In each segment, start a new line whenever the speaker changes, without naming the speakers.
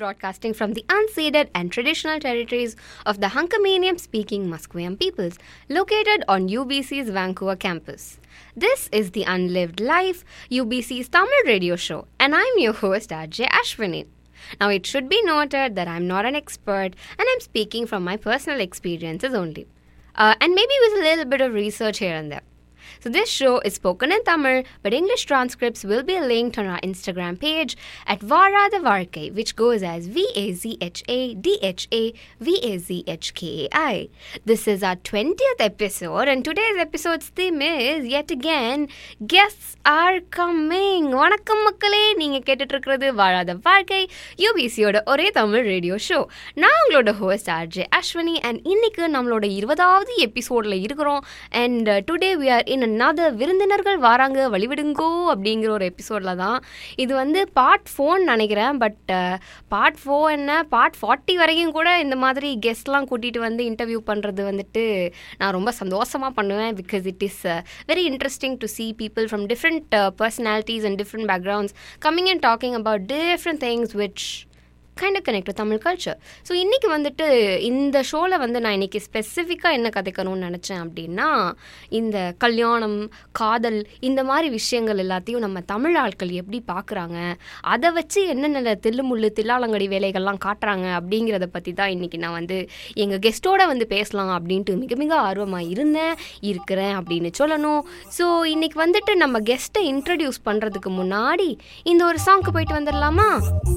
broadcasting from the unceded and traditional territories of the Hunkamanian speaking Musqueam peoples, located on UBC's Vancouver campus. This is the Unlived Life, UBC's Tamil radio show, and I'm your host, RJ Ashwini. Now, it should be noted that I'm not an expert and I'm speaking from my personal experiences only. Uh, and maybe with a little bit of research here and there. So this show is spoken in Tamil, but English transcripts will be linked on our Instagram page at Vara the Varkai, which goes as V A Z H A D H A V A Z H K A I. This is our 20th episode, and today's episode's theme is yet again guests are coming. வணக்கம் மக்களே நீங்கள் கேட்டுட்டு இருக்கிறது வாழாத வாழ்க்கை யூபிசியோட ஒரே Tamil radio show நான் உங்களோட ஹோஸ்ட் ஆர்ஜே அஸ்வினி அண்ட் இன்னைக்கு நம்மளோட இருபதாவது எபிசோடில் இருக்கிறோம் and today we are in another விருந்தினர்கள் வராங்க வழிவிடுங்கோ அப்படிங்கிற ஒரு எபிசோடில் தான் இது வந்து பார்ட் ஃபோன் நினைக்கிறேன் பட் பார்ட் ஃபோர் என்ன பார்ட் ஃபார்ட்டி வரைக்கும் கூட இந்த மாதிரி கெஸ்ட்லாம் கூட்டிகிட்டு வந்து இன்டர்வியூ பண்ணுறது வந்துட்டு நான் ரொம்ப சந்தோஷமாக பண்ணுவேன் because it is very interesting to see people from different uh, personalities and different backgrounds coming and talking about different things which kind of connect Tamil culture so இன்றைக்கி வந்துட்டு இந்த ஷோவில் வந்து நான் இன்றைக்கி ஸ்பெசிஃபிக்காக என்ன கதைக்கணும்னு நினச்சேன் அப்படின்னா இந்த கல்யாணம் காதல் இந்த மாதிரி விஷயங்கள் எல்லாத்தையும் நம்ம தமிழ் ஆட்கள் எப்படி பார்க்குறாங்க அதை வச்சு என்னென்ன தில்லுமுள்ளு தில்லாலங்கடி வேலைகள்லாம் காட்டுறாங்க அப்படிங்கிறத பற்றி தான் இன்றைக்கி நான் வந்து எங்கள் கெஸ்ட்டோட வந்து பேசலாம் அப்படின்ட்டு மிக மிக ஆர்வமாக இருந்தேன் இருக்கிறேன் அப்படின்னு சொல்லணும் ஸோ இன்றைக்கி வந்துட்டு நம்ம கெஸ்ட்டை இன்ட்ரடியூஸ் பண்ணுறதுக்கு முன்னாடி இந்த ஒரு சாங்க்கு போயிட்டு வந்துடலாமா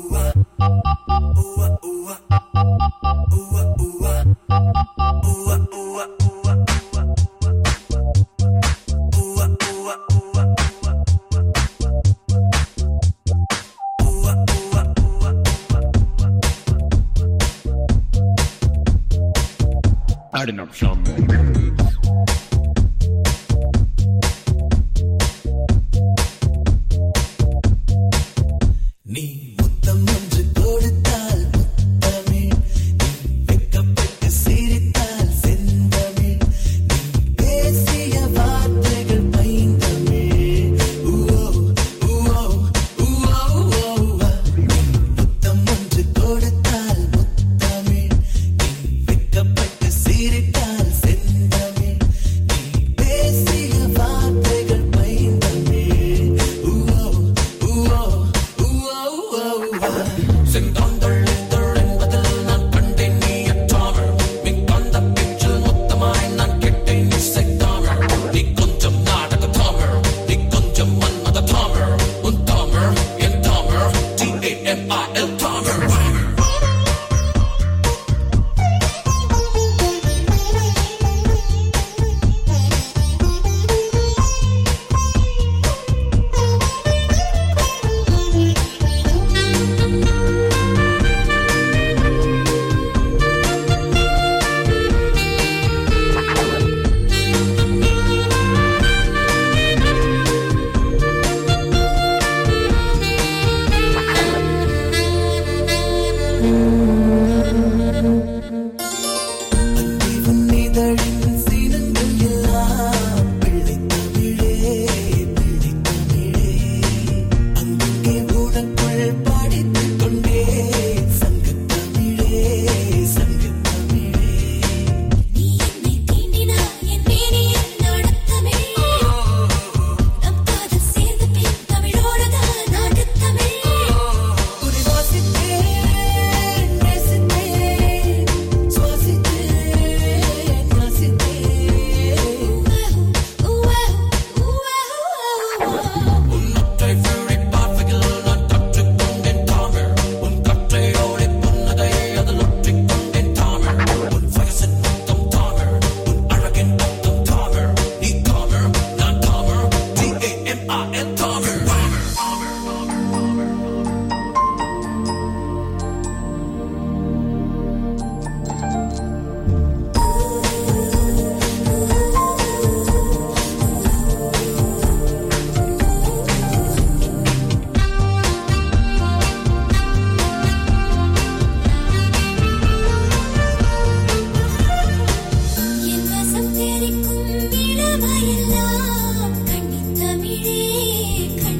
Adding up some.
நீ முத்தம் ஒன்று கொடுத்தால் முத்தமிழ் நீ வெக்கப்பட்டு சிரித்தால் செந்தமிழ் நீ பேசிய வார்த்தைகள் பைந்தமிழ் ஊஓ ஊஓ ஊஓ ஊஓ நீ முத்தம் ஒன்று கொடுத்தால் முத்தமிழ் நீ வெக்கப்பட்டு சிரித்தால் செந்தமிழ் நீ பேசிய வார்த்தைகள் பைந்தமிழ் ஊஓ ஊஓ செந்தாந்தள் என்பதில் நான் கண்டேன் நீ அற்றாமல் மின்காந்த பேச்சில் மொத்தமாய் நான் கேட்டேன் இசை தமிழ் நீ கொஞ்சம் நாடக தமிழ் நீ கொஞ்சம் மன்மத தமிழ் உன் தமிழ் என் Tamil T A M I L Tamil இதழின் சீனங்கள் எல்லாம் பிள்ளை தமிழே பிள்ளை தமிழே அங்கே உனக்குள் படித்துக் கொண்டே சங்கத் தமிழே சங்கத் தமிழே
நீ என்னை தீண்டினாய் என் மேனியில் நாடத்தமிழ் நம் காதல் சேர்ந்த பின் தமிழோடுதான் நாட்டுத்தமிழ்
உன்னை வாசித்தேன் நேசித்தேன் சுவாசித்தேன் வாசித்தேன் உன்னொற்றை விழி பார்வையில் நான் கற்றுக்கொண்டேன் தமிழ் உன் கற்றையோடு புன்னகை அதில் ஒற்றிக் கொண்டேன் தமிழ் உன் வயசின் மொத்தம் தமிழ் உன் அழகின் மொத்தம் தமிழ் நீ தமிழ் நான் Tamil T A M I L Tamil
என் வசம் தெரிக்கும் இளமையெல்லாம் கண்ணித்தமிழே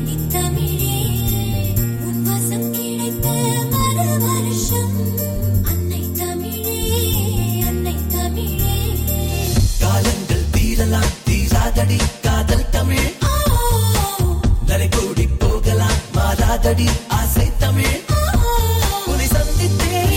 காதடி ஆசை தமிழ் உன்னை சந்தித்தேன்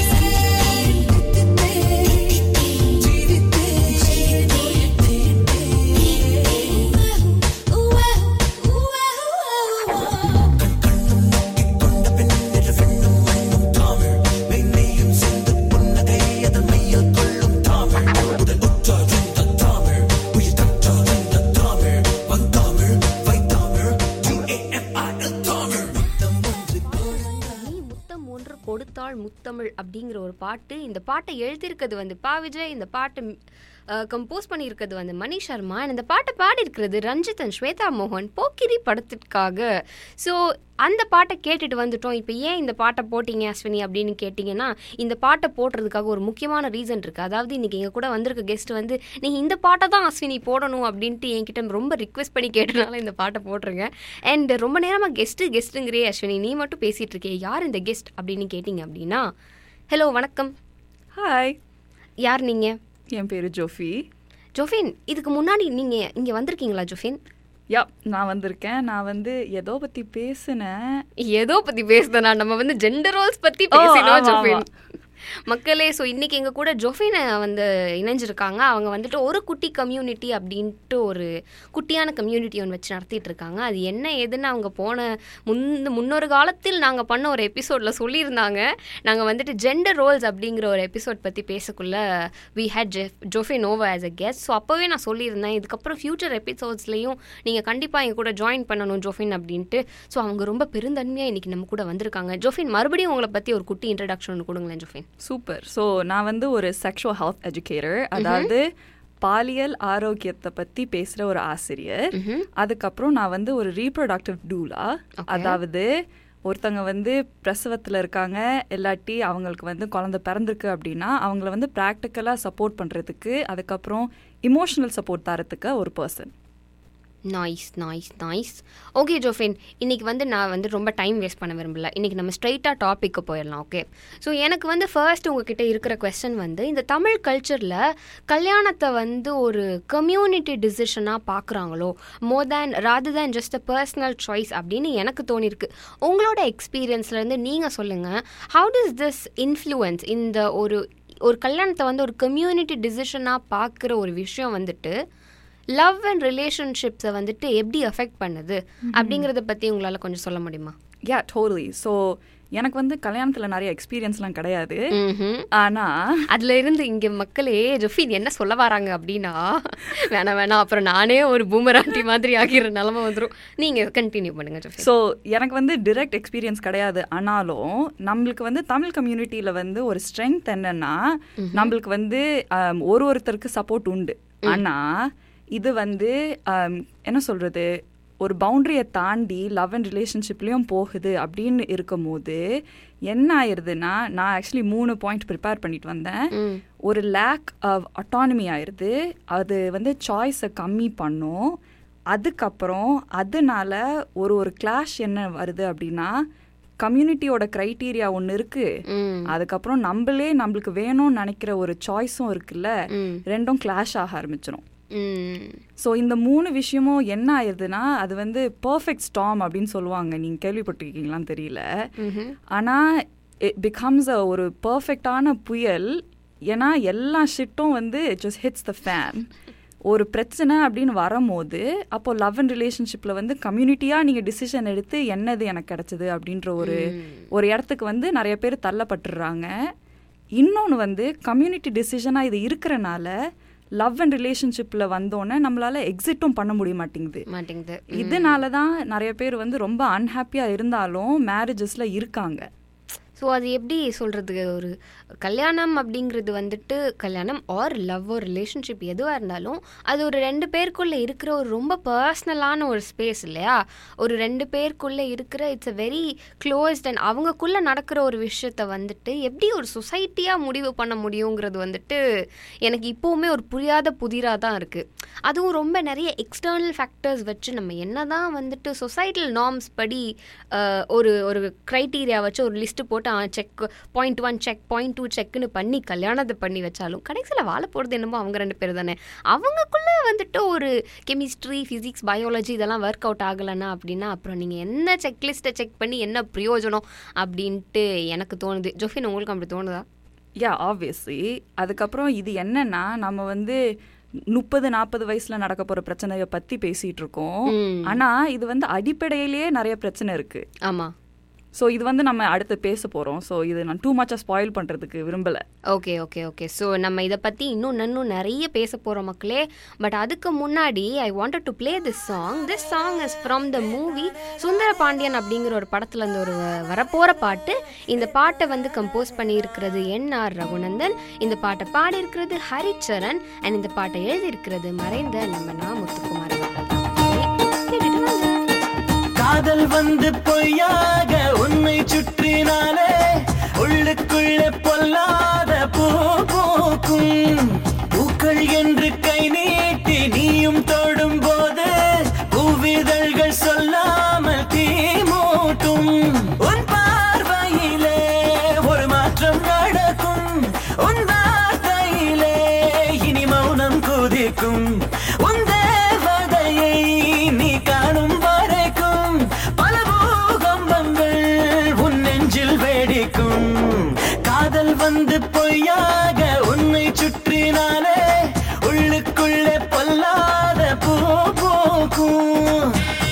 நீ முத்தம் ஒன்று கொடுத்தாள் முத்தமிழ் அப்படிங்கிற ஒரு பாட்டு இந்த பாட்டை எழுதியிருக்கிறது வந்து பா விஜய் இந்த பாட்டு கம்போஸ் பண்ணியிருக்கிறது வந்து மணி சர்மா and இந்த பாட்டை பாடியிருக்கிறது ரஞ்சித் and ஸ்வேதா மோகன் போக்கிரி படத்திற்காக ஸோ அந்த பாட்டை கேட்டுட்டு வந்துட்டோம் இப்போ ஏன் இந்த பாட்டை போட்டீங்க அஸ்வினி அப்படின்னு கேட்டிங்கன்னா இந்த பாட்டை போடுறதுக்காக ஒரு முக்கியமான ரீசன் இருக்குது அதாவது இன்னைக்கு எங்கள் கூட வந்திருக்க கெஸ்ட் வந்து நீங்கள் இந்த பாட்டை தான் அஸ்வினி போடணும் அப்படின்ட்டு என்கிட்ட ரொம்ப ரிக்வெஸ்ட் பண்ணி கேட்டனால இந்த பாட்டை போட்டுருங்க அண்ட் ரொம்ப நேரமாக கெஸ்ட்டு கெஸ்ட்டுங்கிறே அஸ்வினி நீ மட்டும் பேசிகிட்டு இருக்கே யார் இந்த கெஸ்ட் அப்படின்னு கேட்டிங்க அப்படின்னா ஹலோ வணக்கம்
ஹாய்
யார் நீங்கள்
என் பேரு ஜோஃபி
ஜோஃபின் இதுக்கு முன்னாடி நீங்கள் இங்கே வந்திருக்கீங்களா ஜோஃபின்
யா நான் வந்திருக்கேன் நான் வந்து ஏதோ பத்தி பேசினேன்
ஏதோ பத்தி பேசுதனா நம்ம வந்து ஜெண்டர் ரோல்ஸ் பத்தி
ஓ,
பேசினோம்
ஆமா,
ஜோஃபின் மக்களே ஸோ இன்னைக்கு எங்க கூட ஜோஃபினை வந்து இணைஞ்சிருக்காங்க அவங்க வந்துட்டு ஒரு குட்டி கம்யூனிட்டி அப்படின்ட்டு ஒரு குட்டியான கம்யூனிட்டி ஒன்று வச்சு நடத்திட்டு இருக்காங்க அது என்ன ஏதுன்னு அவங்க போன முன் முன்னொரு காலத்தில் நாங்கள் பண்ண ஒரு எபிசோடில் சொல்லியிருந்தாங்க நாங்கள் வந்துட்டு ஜெண்டர் ரோல்ஸ் அப்படிங்கிற ஒரு எபிசோட் பற்றி பேசக்குள்ள we had Jeff Joffy Noah as a guest so அப்போவே நான் சொல்லியிருந்தேன் இதுக்கப்புறம் ஃபியூச்சர் எபிசோட்ஸ்லையும் நீங்கள் கண்டிப்பாக எங்க கூட ஜாயின் பண்ணணும் ஜோஃபின் அப்படின்ட்டு ஸோ அவங்க ரொம்ப பெருந்தன்மையாக இன்னைக்கு நம்ம கூட வந்திருக்காங்க ஜோஃபின் மறுபடியும் உங்களை பற்றி ஒரு குட்டி இன்ட்ரடக்ஷன் ஒன்று கொடுங்களேன் ஜோஃபின்
சூப்பர் ஸோ நான் வந்து ஒரு செக்ஷுவல் ஹெல்த் எஜுகேட்டர் அதாவது பாலியல் ஆரோக்கியத்தை பத்தி பேசுற ஒரு ஆசிரியர் அதுக்கப்புறம் நான் வந்து ஒரு ரீப்ரொடக்டிவ் டூலா அதாவது ஒருத்தவங்க வந்து பிரசவத்தில் இருக்காங்க இல்லாட்டி அவங்களுக்கு வந்து குழந்தை பிறந்திருக்கு அப்படின்னா அவங்கள வந்து ப்ராக்டிக்கலாக சப்போர்ட் பண்ணுறதுக்கு அதுக்கப்புறம் இமோஷனல் சப்போர்ட் தரத்துக்கு ஒரு person
nice nice nice okay ஜோஃபின் இன்னைக்கு வந்து நான் வந்து ரொம்ப டைம் வேஸ்ட் பண்ண விரும்பல இன்னைக்கு நம்ம ஸ்ட்ரைட்டாக டாப்பிக்கு போயிடலாம் ஓகே ஸோ எனக்கு வந்து ஃபர்ஸ்ட் உங்ககிட்ட இருக்கிற கொஸ்டின் வந்து இந்த தமிழ் கல்ச்சரில் கல்யாணத்தை வந்து ஒரு கம்யூனிட்டி டிசிஷனாக பார்க்குறாங்களோ more than rather than just a personal choice அப்படின்னு எனக்கு தோணியிருக்கு உங்களோட எக்ஸ்பீரியன்ஸ்லேருந்து நீங்கள் சொல்லுங்கள் ஹவு டஸ் திஸ் இன்ஃப்ளூயன்ஸ் இந்த ஒரு ஒரு கல்யாணத்தை வந்து ஒரு கம்யூனிட்டி டிசிஷனாக பார்க்குற ஒரு விஷயம் வந்துட்டு லவ் அண்ட் ரிலேஷன்ஷிப்ஸை வந்துட்டு எப்படி அஃபெக்ட் பண்ணுது அப்படிங்கிறத பற்றி உங்களால் கொஞ்சம் சொல்ல முடியுமா
யா டோட்டலி ஸோ எனக்கு வந்து கல்யாணத்தில் நிறைய எக்ஸ்பீரியன்ஸ்லாம் கிடையாது ஆனால்
அதுல இருந்து இங்க மக்களே ஜொஃபின் என்ன சொல்ல வராங்க அப்படின்னா வேணாம் வேணாம் அப்புறம் நானே ஒரு பூமராட்டி மாதிரி ஆகிற நிலமை வந்துடும் நீங்க கண்டினியூ பண்ணுங்க ஜொஃபின்
ஸோ எனக்கு வந்து டிரெக்ட் எக்ஸ்பீரியன்ஸ் கிடையாது ஆனாலும் நம்மளுக்கு வந்து தமிழ் கம்யூனிட்டியில் வந்து ஒரு ஸ்ட்ரென்த் என்னன்னா நம்மளுக்கு வந்து ஆம், ஒரு ஒருத்தருக்கு சப்போர்ட் உண்டு ஆனால் இது வந்து ஆம், என்ன சொல்கிறது ஒரு பவுண்டரியை தாண்டி லவ் அண்ட் ரிலேஷன்ஷிப்லேயும் போகுது அப்படின்னு இருக்கும்போது என்ன ஆயிருதுன்னா நான் ஆக்சுவலி மூணு பாயிண்ட் ப்ரிப்பேர் பண்ணிட்டு வந்தேன் ஒரு லேக் ஆஃப் அட்டானமி ஆயிருது அது வந்து சாய்ஸை கம்மி பண்ணும் அதுக்கப்புறம் அதனால ஒரு ஒரு கிளாஷ் என்ன வருது அப்படின்னா கம்யூனிட்டியோட க்ரைட்டீரியா ஒன்று இருக்கு அதுக்கப்புறம் நம்மளே நம்மளுக்கு வேணும்னு நினைக்கிற ஒரு சாய்ஸும் இருக்குல்ல ரெண்டும் கிளாஷ் ஆக ஆரம்பிச்சிடும்
ம்
ஸோ இந்த மூணு விஷயமும் என்ன ஆயிருதுன்னா அது வந்து பர்ஃபெக்ட் ஸ்டாம் அப்படின்னு சொல்லுவாங்க நீங்கள் கேள்விப்பட்டிருக்கீங்களான்னு தெரியல ஆனால் இட் பிகம்ஸ் அ ஒரு பர்ஃபெக்டான புயல் ஏன்னா எல்லா ஷிட்டும் வந்து ஜஸ்ட் ஹிட்ஸ் த ஃபேன் ஒரு பிரச்சனை அப்படின்னு வரும்போது அப்போ லவ் அண்ட் ரிலேஷன்ஷிப்பில் வந்து கம்யூனிட்டியாக நீங்கள் டிசிஷன் எடுத்து என்னது எனக்கு கிடைச்சது அப்படின்ற ஒரு ஒரு இடத்துக்கு வந்து நிறைய பேர் தள்ளப்பட்டுடுறாங்க இன்னொன்று வந்து கம்யூனிட்டி டிசிஷனாக இது இருக்கிறனால லவ் அண்ட் ரிலேஷன்ஷிப்பில் வந்தோன்னே நம்மளால எக்ஸிட்டும் பண்ண முடிய மாட்டேங்குது
மாட்டேங்குது
இதனால தான் நிறைய பேர் வந்து ரொம்ப அன்ஹாப்பியாக இருந்தாலும் மேரேஜஸில் இருக்காங்க
ஸோ அது எப்படி சொல்கிறது ஒரு கல்யாணம் அப்படிங்கிறது வந்துட்டு கல்யாணம் ஆர் லவ் ஒரு ரிலேஷன்ஷிப் எதுவாக இருந்தாலும் அது ஒரு ரெண்டு பேருக்குள்ளே இருக்கிற ஒரு ரொம்ப பர்சனலான ஒரு ஸ்பேஸ் இல்லையா ஒரு ரெண்டு பேருக்குள்ளே இருக்கிற it's a very closed and அவங்கக்குள்ளே நடக்கிற ஒரு விஷயத்த வந்துட்டு எப்படி ஒரு சொசைட்டியாக முடிவு பண்ண முடியுங்கிறது வந்துட்டு எனக்கு இப்போவுமே ஒரு புரியாத புதிராக தான் இருக்குது அதுவும் ரொம்ப நிறைய எக்ஸ்டர்னல் ஃபேக்டர்ஸ் வச்சு நம்ம என்ன தான் வந்துட்டு சொசைட்டல் நார்ம்ஸ் படி அஹ், ஒரு ஒரு க்ரைட்டீரியா வச்சு ஒரு லிஸ்ட்டு போட்டு போட்டு check point one check point two செக்னு பண்ணி கல்யாணத்தை பண்ணி வச்சாலும் கடைசியில் வாழ போகிறது என்னமோ அவங்க ரெண்டு பேர் தானே அவங்களுக்குள்ளே வந்துட்டு ஒரு கெமிஸ்ட்ரி ஃபிசிக்ஸ் பயாலஜி இதெல்லாம் ஒர்க் அவுட் ஆகலைன்னா அப்படின்னா அப்புறம் நீங்கள் என்ன செக்லிஸ்ட்டை செக் பண்ணி என்ன பிரயோஜனம் அப்படின்ட்டு எனக்கு தோணுது ஜோஃபின் உங்களுக்கு அப்படி தோணுதா
யா ஆப்வியஸ்லி அதுக்கப்புறம் இது என்னன்னா நம்ம வந்து முப்பது நாற்பது வயசுல நடக்க போற பிரச்சனையை பத்தி பேசிட்டு இருக்கோம்
ம்.
ஆனா இது வந்து அடிப்படையிலேயே நிறைய பிரச்சனை இருக்கு
ஆமாம்
ஸோ இது வந்து நம்ம அடுத்து பேச போறோம் ஸோ இது நான் டூ மச்சா ஸ்பாயில் பண்றதுக்கு விரும்பல
ஓகே ஓகே ஓகே ஸோ நம்ம இதை பற்றி இன்னும் இன்னும் நிறைய பேச போகிற மக்களே பட் அதுக்கு முன்னாடி I wanted to play this song this song is from the movie Sundara Pandian அப்படிங்கிற ஒரு படத்தில் இருந்து ஒரு வரப்போகிற பாட்டு இந்த பாட்டை வந்து கம்போஸ் பண்ணியிருக்கிறது என் ஆர் ரகுநந்தன் இந்த பாட்டை பாடியிருக்கிறது ஹரிச்சரன் அண்ட் இந்த பாட்டை எழுதியிருக்கிறது மறைந்த நம்ம நா முத்துக்குமார் அவர்கள் தான். கேட்டுட்டு வாங்க.
காதல் வந்து பொய்யாக உன்னை சுற்றினாலே உள்ளுக்குள்ளே பொல்லாத பூ பூக்கும் பூக்கள் என்று கை நீட்டி நீயும் தொடும் போது பூவிதழ்கள் சொல்லாமல் தீ மூட்டும் உன் பார்வையிலே ஒரு மாற்றம் நடக்கும் உன் வார்த்தையிலே இனி மௌனம் குதிக்கும் உன் தேவதையை நீ காணும் வரைக்கும் பல பூகம்பங்கள் உன் நெஞ்சில் வெடிக்கும் காதல் வந்து பொய்யாக உன்னை சுற்றினாலே உள்ளுக்குள்ளே பொல்லாத பூ பூக்கும்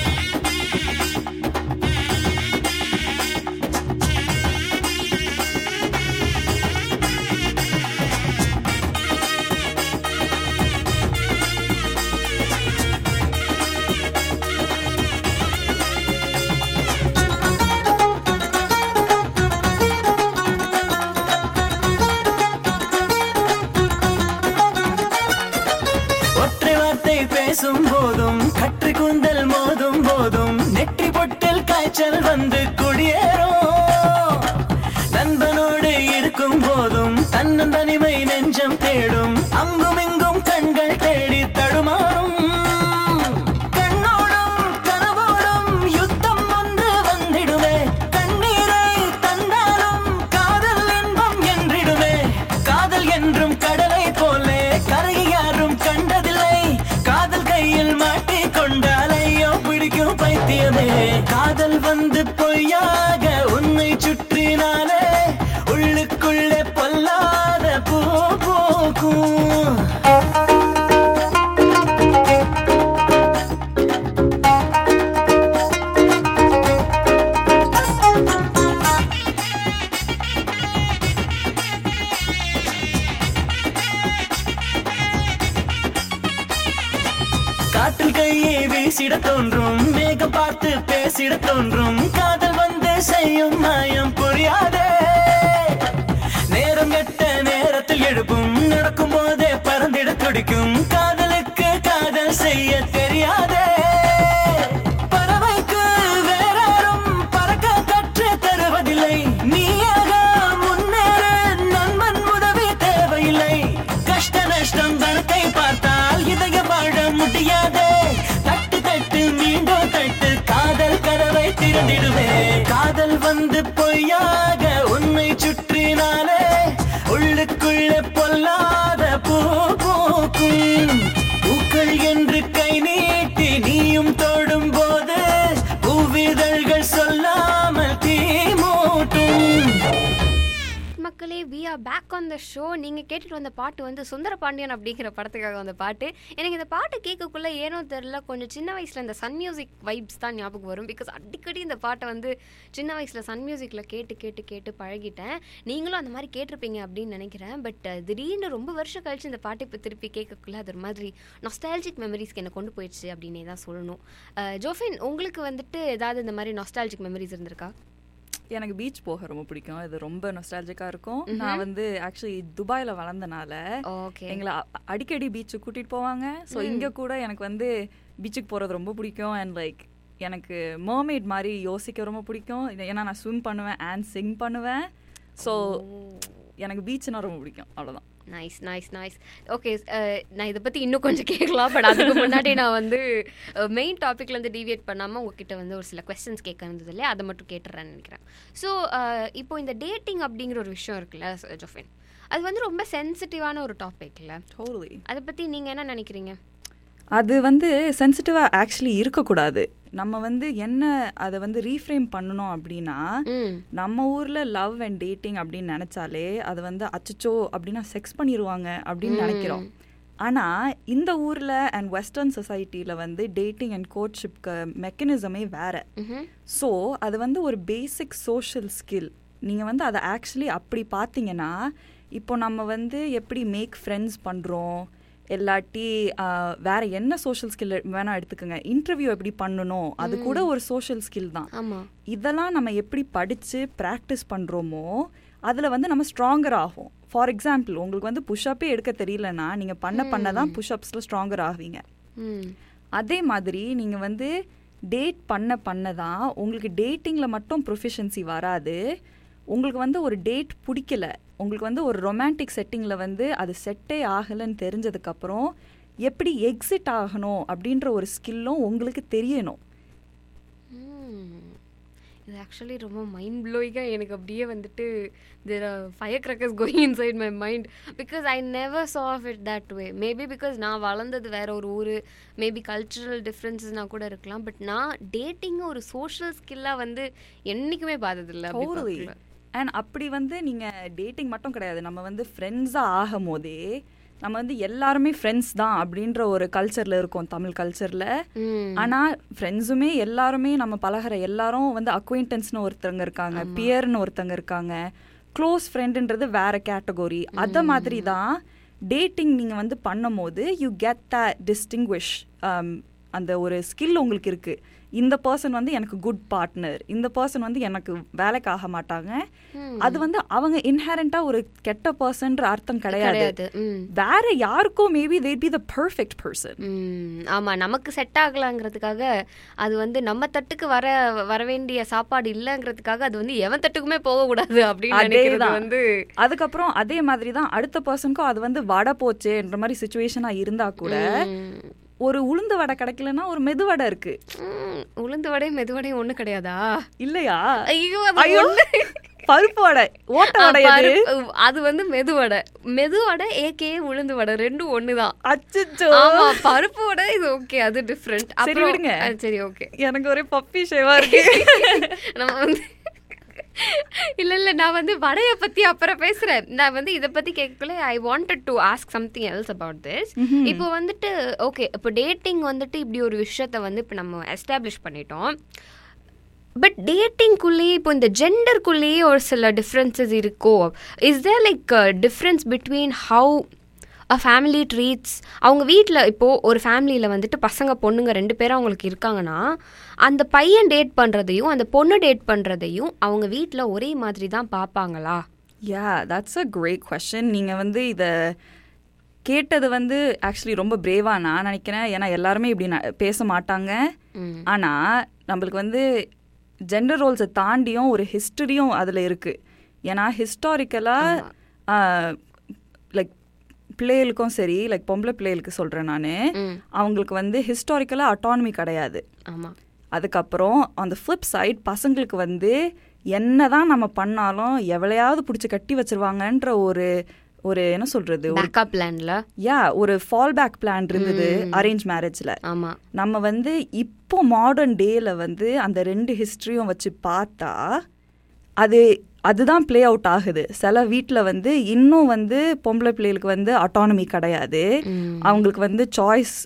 ஒற்றை வார்த்தை பேசும் போதும் கற்று கூந்தல் மோதும் போதும் நெற்றி பொட்டில் காய்ச்சல் வந்து குடியேறும் நண்பனோடு இருக்கும் போதும் தன்னன் தனிமை நெஞ்சம் தேடும் அங்கும் இங்கும் கண்கள் தேடி தடுமாறும் கண்ணோடும் கனவோடும் யுத்தம் ஒன்று வந்திடுமே கண்ணீரை தந்தாலும் காதல் இன்பம் என்றிடுமே காதல் என்றும் கடலை போலே கரையை யாரும் கண்டதில்லை காதல் கையில் மாட்டிக் கொண்டாலையோ பிடிக்கும் பைத்தியமே காதல் வந்து பொய்யாக உன்னை சுற்றினாலே உள்ளுக்குள்ளே பொல்லாத பூ பூக்கும் காற்றில் கையை வீசிட தோன்றும் மேகம் பார்த்து பேசிட தோன்றும் காதல் வந்து செய்யும் மாயம் புரியாதே நேரம் கெட்ட நேரத்தில் எழுப்பும் நடக்கும் போதே பறந்திட துடிக்கும் காதலுக்கு காதல் செய்ய தெரியாதே பறவைக்கு வேறாரும் பறக்க கற்று தருவதில்லை நீயாக முன்னேற நண்பன் உதவி தேவையில்லை கஷ்ட நஷ்டம் கணக்கை பார்த்தால் இதய வாழ முடியாதே தட்டு தட்டு மீண்டும் தட்டு காதல் கதவை திறந்திடுவே காதல் வந்து பொய்யாக உன்னை சுற்றினாலே உள்ளுக்குள்ளே பொல்லாத பூ பூக்கும் பூக்கள் என்று கை நீட்டி நீயும் தொடும் போது பூவிதழ்கள் சொல்லாமல் தீ மூட்டும்
மக்களே we are back on the show நீங்கள் கேட்டுட்டு வந்த பாட்டு வந்து சுந்தர பாண்டியன் அப்படிங்கிற படத்துக்காக வந்த பாட்டு எனக்கு இந்த பாட்டு கேட்கக்குள்ள ஏனோ தெரில கொஞ்சம் சின்ன வயசில் இந்த சன் மியூசிக் வைப்ஸ் தான் ஞாபகம் வரும் பிகாஸ் அடிக்கடி இந்த பாட்டை வந்து சின்ன வயசில் சன் மியூசிக்கில் கேட்டு கேட்டு கேட்டு பழகிட்டேன் நீங்களும் அந்த மாதிரி கேட்டிருப்பீங்க அப்படின்னு நினைக்கிறேன் பட் திடீர்னு ரொம்ப வருஷம் கழிச்சு இந்த பாட்டை இப்போ திருப்பி கேட்கக்குள்ள அது ஒரு மாதிரி நொஸ்டாலஜிக் மெமரிஸ்க்கு என்னை கொண்டு போயிடுச்சு அப்படின்னே தான் சொல்லணும் அஹ், ஜோஃபின் உங்களுக்கு வந்துட்டு ஏதாவது இந்த மாதிரி நொஸ்டாலஜிக் மெமரிஸ் இருந்திருக்கா
எனக்கு பீச் போக ரொம்ப பிடிக்கும் இது ரொம்ப நொஸ்டாலஜிக்கா இருக்கும் நான் வந்து ஆக்சுவலி துபாயில வளர்ந்தனால
ஓகே
எங்களை அ- அடிக்கடி பீச்சுக்கு கூட்டிட்டு போவாங்க ஸோ இங்க கூட எனக்கு வந்து பீச்சுக்கு போறது ரொம்ப பிடிக்கும் அண்ட் லைக் எனக்கு மர்மெய்ட் மாதிரி யோசிக்க ரொம்ப பிடிக்கும் இது- ஏன்னா நான் ஸ்விம் பண்ணுவேன் அண்ட் சிங் பண்ணுவேன் ஸோ எனக்கு பீச்னா ரொம்ப பிடிக்கும் அவ்வளோதான்
நைஸ் நைஸ் நைஸ் ஓகே நான் இதை பற்றி இன்னும் கொஞ்சம் கேட்கலாம் பட் அதுக்கு முன்னாடி நான் வந்து மெயின் டாப்பிக்லேருந்து டீவியேட் பண்ணாமல் உங்ககிட்ட வந்து ஒரு சில கொஸ்டின்ஸ் கேட்க இருந்தது இல்லையா அதை மட்டும் கேட்டுறேன்னு நினைக்கிறேன் ஸோ இப்போ இந்த டேட்டிங் அப்படிங்கிற ஒரு விஷயம் இருக்குல்ல ஜோஃபின் அது வந்து ரொம்ப சென்சிட்டிவான ஒரு டாபிக்ல
Totally.
அதை பற்றி நீங்கள் என்ன நினைக்கிறீங்க
அது வந்து சென்சிட்டிவாக ஆக்சுவலி இருக்கக்கூடாது நம்ம வந்து என்ன அதை வந்து ரீஃப்ரேம் பண்ணணும் அப்படின்னா
ம்
நம்ம ஊரில் லவ் அண்ட் டேட்டிங் அப்படின்னு நினச்சாலே அது வந்து அச்சச்சோ அப்படின்னா செக்ஸ் பண்ணிடுவாங்க அப்படின்னு நினைக்கிறோம் ஆனால் இந்த ஊரில் அண்ட் வெஸ்டர்ன் சொசைட்டியில் வந்து டேட்டிங் அண்ட் கோட்ஷிப்க்கு மெக்கானிசமே வேற
ம்ஹும்.
ஸோ அது வந்து ஒரு பேசிக் சோஷியல் ஸ்கில் நீங்கள் வந்து அதை ஆக்சுவலி அப்படி பார்த்தீங்கன்னா இப்போ நம்ம வந்து எப்படி மேக் ஃப்ரெண்ட்ஸ் பண்ணுறோம் இல்லாட்டி ஆஹ், வேற என்ன சோஷியல் ஸ்கில் வேணா எடுத்துக்கோங்க இன்டர்வியூ எப்படி பண்ணணும் அது கூட ஒரு சோஷியல் ஸ்கில் தான்
ஆமாம்
இதெல்லாம் நம்ம எப்படி படித்து ப்ராக்டிஸ் பண்ணுறோமோ அதில் வந்து நம்ம ஸ்ட்ராங்கர் ஆகும் ஃபார் எக்ஸாம்பிள் உங்களுக்கு வந்து புஷ்அப்பே எடுக்க தெரியலனா நீங்கள் பண்ண பண்ண தான் புஷ்அப்ஸில் ஸ்ட்ராங்கர் ஆவீங்க
ம்
அதே மாதிரி நீங்கள் வந்து டேட் பண்ண பண்ண தான் உங்களுக்கு டேட்டிங்கில் மட்டும் ப்ரொஃபிஷியன்சி வராது உங்களுக்கு வந்து ஒரு டேட் பிடிக்கல உங்களுக்கு வந்து ஒரு ரொமான்டிக் செட்டிங்கில் வந்து அது செட்டே ஆகலைன்னு தெரிஞ்சதுக்கப்புறம் எப்படி எக்ஸிட் ஆகணும் அப்படின்ற ஒரு ஸ்கில்லும் உங்களுக்கு தெரியணும்
ம். இது ஆக்சுவலி ரொம்ப மைண்ட் ப்ளோயிங்காக எனக்கு அப்படியே வந்துட்டு there fire crackers going inside my mind because I never saw of it that way maybe because நான் வளர்ந்தது வேற ஒரு ஊர் மேபி கல்ச்சுரல் டிஃப்ரென்சஸ்னால் கூட இருக்கலாம் பட் நான் டேட்டிங்கை ஒரு சோஷியல் ஸ்கில்லாக வந்து என்றைக்குமே பார்த்ததில்ல அப்படி
Totally.
பார்க்கல.
அண்ட் அப்படி வந்து நீங்கள் டேட்டிங் மட்டும் கிடையாது நம்ம வந்து ஃப்ரெண்ட்ஸாக ஆகும் போதே நம்ம வந்து எல்லாருமே ஃப்ரெண்ட்ஸ் தான் அப்படின்ற ஒரு கல்ச்சரில் இருக்கோம் தமிழ் கல்ச்சரில்
ம்.
ஆனால் ஃப்ரெண்ட்ஸுமே எல்லாருமே நம்ம பழகுற எல்லாரும் வந்து அக்வைண்டன்ஸ்னு ஒருத்தவங்க இருக்காங்க பியர்னு ஒருத்தவங்க இருக்காங்க க்ளோஸ் ஃப்ரெண்டுன்றது வேற கேட்டகரி அத மாதிரி தான் டேட்டிங் நீங்கள் வந்து பண்ணும்போது யூ கெட் த டிஸ்டிங்விஷ் அந்த ஒரு ஸ்கில் உங்களுக்கு இருக்கு இந்த பர்சன் வந்து எனக்கு குட் பார்ட்னர் இந்த பர்சன் வந்து எனக்கு வேலைக்கு ஆக மாட்டாங்க அது வந்து அவங்க இன்ஹேரண்டா ஒரு கெட்ட பர்சன்ற அர்த்தம் கிடையாது
கிடையாது ம்
வேற யாருக்கும் maybe they be the perfect person
ம், ஆமா நமக்கு செட் ஆகலாங்கிறதுக்காக அது வந்து நம்ம தட்டுக்கு வர வர வேண்டிய சாப்பாடு இல்லைங்கிறதுக்காக அது வந்து எவன் தட்டுக்குமே போகக்கூடாது அப்படின்னு நினைக்கிறது
அதேதான்.
வந்து
அதுக்கப்புறம் அதே மாதிரி தான் அடுத்த பர்சனுக்கும் அது வந்து வடை போச்சேன்ற மாதிரி சுச்சுவேஷனா இருந்தா கூட
ம்,
ஒரு உளுந்து வடை கிடைக்கலன்னா ஒரு மெது வடை இருக்கு
ம், உளுந்து வடை மெதுவடையும் ஒண்ணு கிடையாதா
இல்லையா
ஐயோ அது
ஐயோ
ஒண்ணு.
பருப்பு வடை ஓட்ட
ஆ,
வடை அது
பருப்பு- அது வந்து மெதுவடை மெதுவடை ஏகே உளுந்து வடை ரெண்டும் ஒண்ணுதான்
அச்சச்சோ
ஆமா பருப்பு வடை இது ஓகே அது டிஃப்ரெண்ட்
சரி, விடுங்க.
சரி ஓகே
எனக்கு ஒரே பப்பி ஷேவா இருக்கு
நம்ம வந்து இல்ல இல்ல நான் வந்து வடைய பத்தி அப்புறம் பேசுறேன் நான் வந்து இத பத்தி கேட்கல I wanted to ask something else about this இப்போ வந்துட்டு ஓகே இப்போ டேட்டிங் வந்துட்டு இப்படி ஒரு விஷயத்த வந்து இப்போ நம்ம எஸ்டாப்ளிஷ் பண்ணிட்டோம் பட் டேட்டிங்குள்ளேயே இப்போ இந்த ஜெண்டருக்குள்ளேயே ஒரு சில டிஃப்ரென்சஸ் இருக்கோ is there like difference between how a family treats அவங்க வீட்டில் இப்போது ஒரு ஃபேமிலியில் வந்துட்டு பசங்க பொண்ணுங்க ரெண்டு பேரும் அவங்களுக்கு இருக்காங்கன்னா அந்த பையன் டேட் பண்ணுறதையும் அந்த பொண்ணு டேட் பண்ணுறதையும் அவங்க வீட்டில் ஒரே மாதிரி தான் பார்ப்பாங்களா
yeah that's a great question நீங்கள் வந்து இதை கேட்டது வந்து ஆக்சுவலி ரொம்ப பிரேவா நான் நினைக்கிறேன் ஏன்னா எல்லாருமே இப்படி ந- பேச மாட்டாங்க ஆனால் நம்மளுக்கு வந்து ஜெண்டர் ரோல்ஸை தாண்டியும் ஒரு ஹிஸ்டரியும் அதில் இருக்குது ஏன்னா ஹிஸ்டாரிக்கலாக லைக் பிள்ளைகளுக்கும் சரி லைக் பொம்பளை பிள்ளைகளுக்கு சொல்கிறேன் நான் அவங்களுக்கு வந்து ஹிஸ்டாரிக்கலாக அட்டானமி கிடையாது
ஆமாம்
அதுக்கப்புறம் அந்த ஃப்ளிப் சைட் பசங்களுக்கு வந்து என்னதான் நம்ம பண்ணாலும் எவ்வளையாவது பிடிச்சி கட்டி வச்சிருவாங்கன்ற ஒரு ஒரு என்ன சொல்றது ஒரு
பேக்கப் பிளானில்
யா ஒரு ஃபால் பேக் பிளான் இருந்தது அரேஞ்ச் மேரேஜ்ல
ஆமாம்
நம்ம வந்து இப்போ மாடர்ன் டேல வந்து அந்த ரெண்டு ஹிஸ்ட்ரியும் வச்சு பார்த்தா அது அதுதான் ப்ளே அவுட் ஆகுது சில வீட்டில் வந்து இன்னும் வந்து பொம்பளை பிள்ளைகளுக்கு வந்து அட்டானமி கிடையாது அவங்களுக்கு வந்து சாய்ஸ்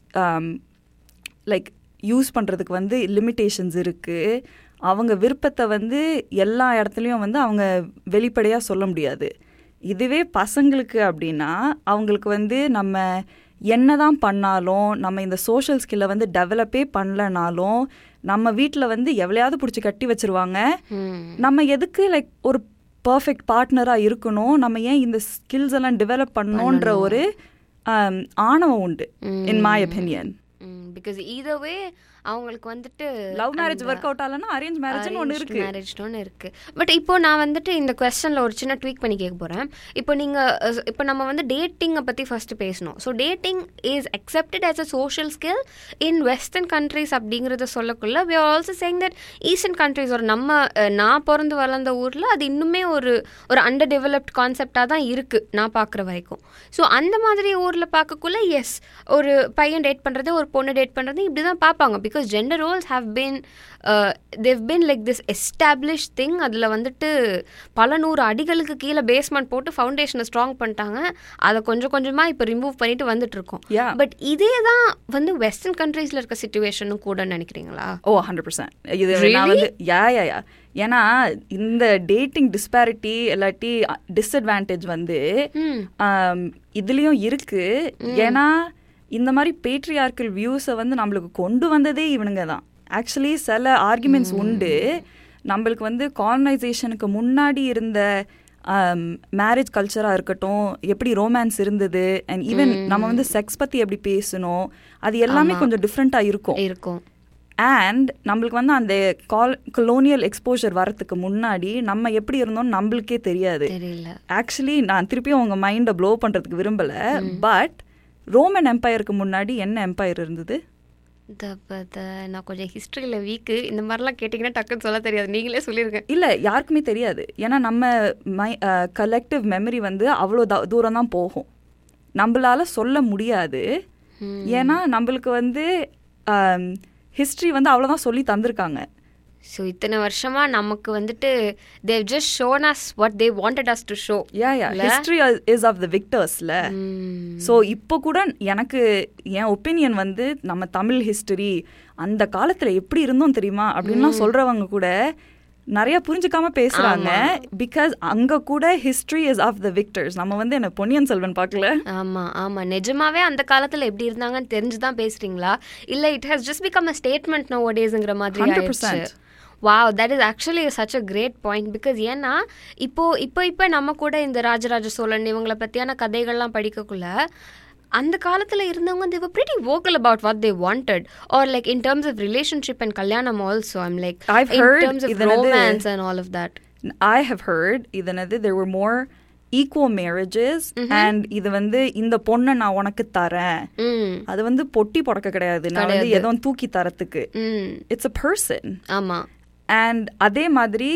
லைக் யூஸ் பண்ணுறதுக்கு வந்து லிமிட்டேஷன்ஸ் இருக்குது அவங்க விருப்பத்தை வந்து எல்லா இடத்துலையும் வந்து அவங்க வெளிப்படையாக சொல்ல முடியாது இதுவே பசங்களுக்கு அப்படின்னா அவங்களுக்கு வந்து நம்ம என்னதான் பண்ணாலும் நம்ம இந்த சோஷியல் ஸ்கில்லை வந்து டெவலப்பே பண்ணலனாலும் நம்ம வீட்டில் வந்து எவ்வளையாவது பிடிச்சி கட்டி வச்சிருவாங்க நம்ம எதுக்கு லைக் ஒரு பர்ஃபெக்ட் பார்ட்னராக இருக்கணும் நம்ம ஏன் இந்த ஸ்கில்ஸ் எல்லாம் டெவலப் பண்ணணுன்ற ஒரு ஆம், ஆணவம் உண்டு in my opinion
because either way அவங்களுக்கு வந்துட்டு
லவ் மேரேஜ்
அந்த-
ஒர்க் அவுட் ஆகலன்னா அரேஞ்ச் மேரேஜ்னு ஒன்று இருக்கு
மேரேஜ்னு ஒன்று இருக்கு பட் இப்போ நான் வந்துட்டு இந்த கொஸ்டனில் ஒரு சின்ன ட்வீக் பண்ணி கேட்க போகிறேன் இப்போ நீங்கள் இப்போ நம்ம வந்து டேட்டிங்கை பற்றி ஃபர்ஸ்ட் பேசணும் so dating is accepted as a social skill in western countries அப்படிங்கிறத சொல்லக்குள்ள we are also saying that eastern countries ஒரு நம்ம அஹ், நான் பிறந்து வளர்ந்த ஊரில் அது இன்னுமே ஒரு ஒரு அண்டர் டெவலப்ட் கான்செப்டாக தான் இருக்குது நான் பார்க்குற வரைக்கும் ஸோ அந்த மாதிரி ஊரில் பார்க்கக்குள்ள எஸ் ஒரு பையன் டேட் பண்ணுறது ஒரு பொண்ணு டேட் பண்ணுறது இப்படி தான் பார்ப்பாங்க because gender roles have been they've been like this establish thing அதில் வந்துட்டு பல நூறு அடிகளுக்கு கீழே பேஸ்மெண்ட் போட்டு ஃபவுண்டேஷனை ஸ்ட்ராங் பண்ணிட்டாங்க அதை கொஞ்சம் கொஞ்சமாக இப்போ ரிமூவ் பண்ணிட்டு வந்துட்டு இருக்கோம்
Yeah.
பட் இதே தான் வந்து வெஸ்டர்ன் கண்ட்ரீஸில் இருக்க சுச்சுவேஷனும் கூட நினைக்கிறீங்களா
ஓ ஹண்ட்ரட் பர்சன்ட் இது நான் வந்து யா யா யா ஏன்னா இந்த டேட்டிங் டிஸ்பாரிட்டி இல்லாட்டி டிஸ்அட்வான்டேஜ் வந்து ஆம், இதுலயும் இருக்கு ஏன்னா இந்த மாதிரி பேட்ரியார்க்கல் வியூஸை வந்து நம்மளுக்கு கொண்டு வந்ததே இவனுங்க தான் ஆக்சுவலி சில ஆர்குமெண்ட்ஸ் உண்டு நம்மளுக்கு வந்து காலனைசேஷனுக்கு முன்னாடி இருந்த மேரேஜ் கல்ச்சராக இருக்கட்டும் எப்படி ரோமான்ஸ் இருந்தது அண்ட் ஈவன் நம்ம வந்து செக்ஸ் பற்றி எப்படி பேசணும் அது எல்லாமே கொஞ்சம் டிஃப்ரெண்ட்டாக இருக்கும்
இருக்கும்
அண்ட் நம்மளுக்கு வந்து அந்த கால் கொலோனியல் எக்ஸ்போஜர் வரத்துக்கு முன்னாடி நம்ம எப்படி இருந்தோம்னு நம்மளுக்கே தெரியாது
தெரியல
ஆக்சுவலி நான் திருப்பியும் உங்க மைண்டை ப்ளோ பண்றதுக்கு விரும்பல பட் ரோமன் எம்பையருக்கு முன்னாடி என்ன எம்பையர் இருந்தது
இந்த ப- த- நான் கொஞ்சம் ஹிஸ்ட்ரியில் வீக்கு இந்த மாதிரிலாம் கேட்டிங்கன்னா டக்குன்னு சொல்ல தெரியாது நீங்களே சொல்லிருங்க
இல்ல யாருக்குமே தெரியாது ஏன்னா நம்ம மை கலெக்டிவ் மெமரி வந்து அவ்வளோ தூரம் தான் போகும் நம்மளால சொல்ல முடியாது ஏன்னா நம்மளுக்கு வந்து ஹிஸ்ட்ரி வந்து அவ்வளோதான் சொல்லி தந்திருக்காங்க
ஸோ இத்தனை வருஷமா நமக்கு வந்துட்டு they've just shown us what they wanted us to show
yeah yeah history is of the விக்டர்ஸ்ல ஸோ இப்போ கூட எனக்கு என் ஒப்பீனியன் வந்து நம்ம தமிழ் ஹிஸ்டரி அந்த காலத்துல எப்படி இருந்தோம் தெரியுமா அப்படின்லாம் சொல்றவங்க கூட நிறைய புரிஞ்சுக்காம பேசுறாங்க பிகாஸ் அங்க கூட history is of the victors நம்ம வந்து என்ன பொன்னியின் செல்வன் பார்க்கல
ஆமா ஆமா நிஜமாவே அந்த காலத்துல எப்படி இருந்தாங்கன்னு தெரிஞ்சு தான் பேசுறீங்களா இல்ல it has just become a statement no டேஸ்ங்கிற மாதிரி
100%.
ஆயிடுச்சு wow that is actually such a great point because ஏன்னா இப்போ இப்போ இப்போ நம்ம கூட இந்த ராஜராஜ சோழன் இவங்கள பத்தியான கதைகள்லாம் படிக்கக்குள்ள அந்த காலத்துல இருந்தவங்க they were pretty vocal about what they wanted or like in terms of relationship and kalyanam also i'm like
I've
in
heard
terms of
இதனது-
romance and all of that
I have heard இதனது there were more equal marriages and இது வந்து இந்த பொண்ணை நான் உனக்கு தரேன்
ம்
அது வந்து பொட்டி புடக்க கிடையாது நான் வந்து ஏதோ தூக்கி தரத்துக்கு
ம்
இட்ஸ் அ பர்சன்
ஆமா
அண்ட் அதே மாதிரி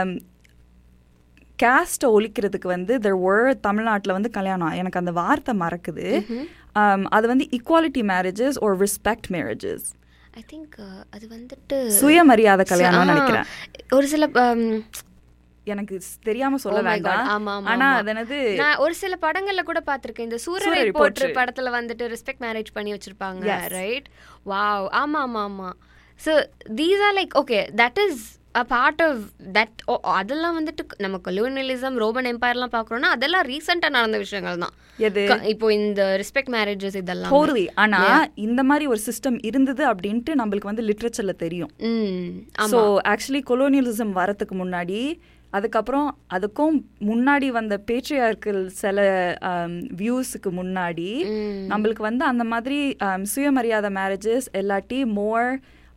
கேஸ்ட்டை ஒழிக்கிறதுக்கு வந்து தெர் were தமிழ்நாட்டில் வந்து கல்யாணம் எனக்கு அந்த வார்த்தை மறக்குது Um, அது வந்து equality marriages or respect marriages
I think அது வந்துட்டு
சுயமரியாதை
ஆ,
கல்யாணம் நினைக்கிறேன்
ஒரு சில um,
எனக்கு ஸ்- தெரியாம சொல்ல
oh my God,
வேண்டாம்
ஆமா, ஆமா,
ஆனா
ஆமா.
அது என்னது
நான் ஒரு சில படங்கள்ல கூட பார்த்திருக்கேன் இந்த சூரரை
சூரரை
போற்று
போற்று.
படத்துல வந்துட்டு ரெஸ்பெக்ட் மேரேஜ் பண்ணி வச்சிருப்பாங்க
Yes.
ரைட் வாவ் ஆமா ஆமா ஆமா so these are like okay that is a part of that அதெல்லாம் வந்துட்டு நம்ம கொலோனியலிசம் ரோமன் எம்பையர்லாம் பார்க்குறோம்னா அதெல்லாம் ரீசெண்டாக நடந்த விஷயங்கள் தான்
எது
க- இப்போ இந்த ரெஸ்பெக்ட் மேரேஜஸ் இதெல்லாம்
டோட்டலி ஆனா இந்த மாதிரி ஒரு சிஸ்டம் இருந்தது அப்படின்ட்டு நம்மளுக்கு வந்து லிட்ரேச்சர்ல தெரியும்
ம்
ஸோ ஆக்சுவலி கொலோனியலிசம் வரத்துக்கு முன்னாடி அதுக்கப்புறம் அதுக்கும் முன்னாடி வந்த பேட்ரியார்க்கல் சில வியூஸுக்கு முன்னாடி நம்மளுக்கு வந்து அந்த மாதிரி um, சுயமரியாதை மேரேஜஸ் எல்லாட்டி மோர்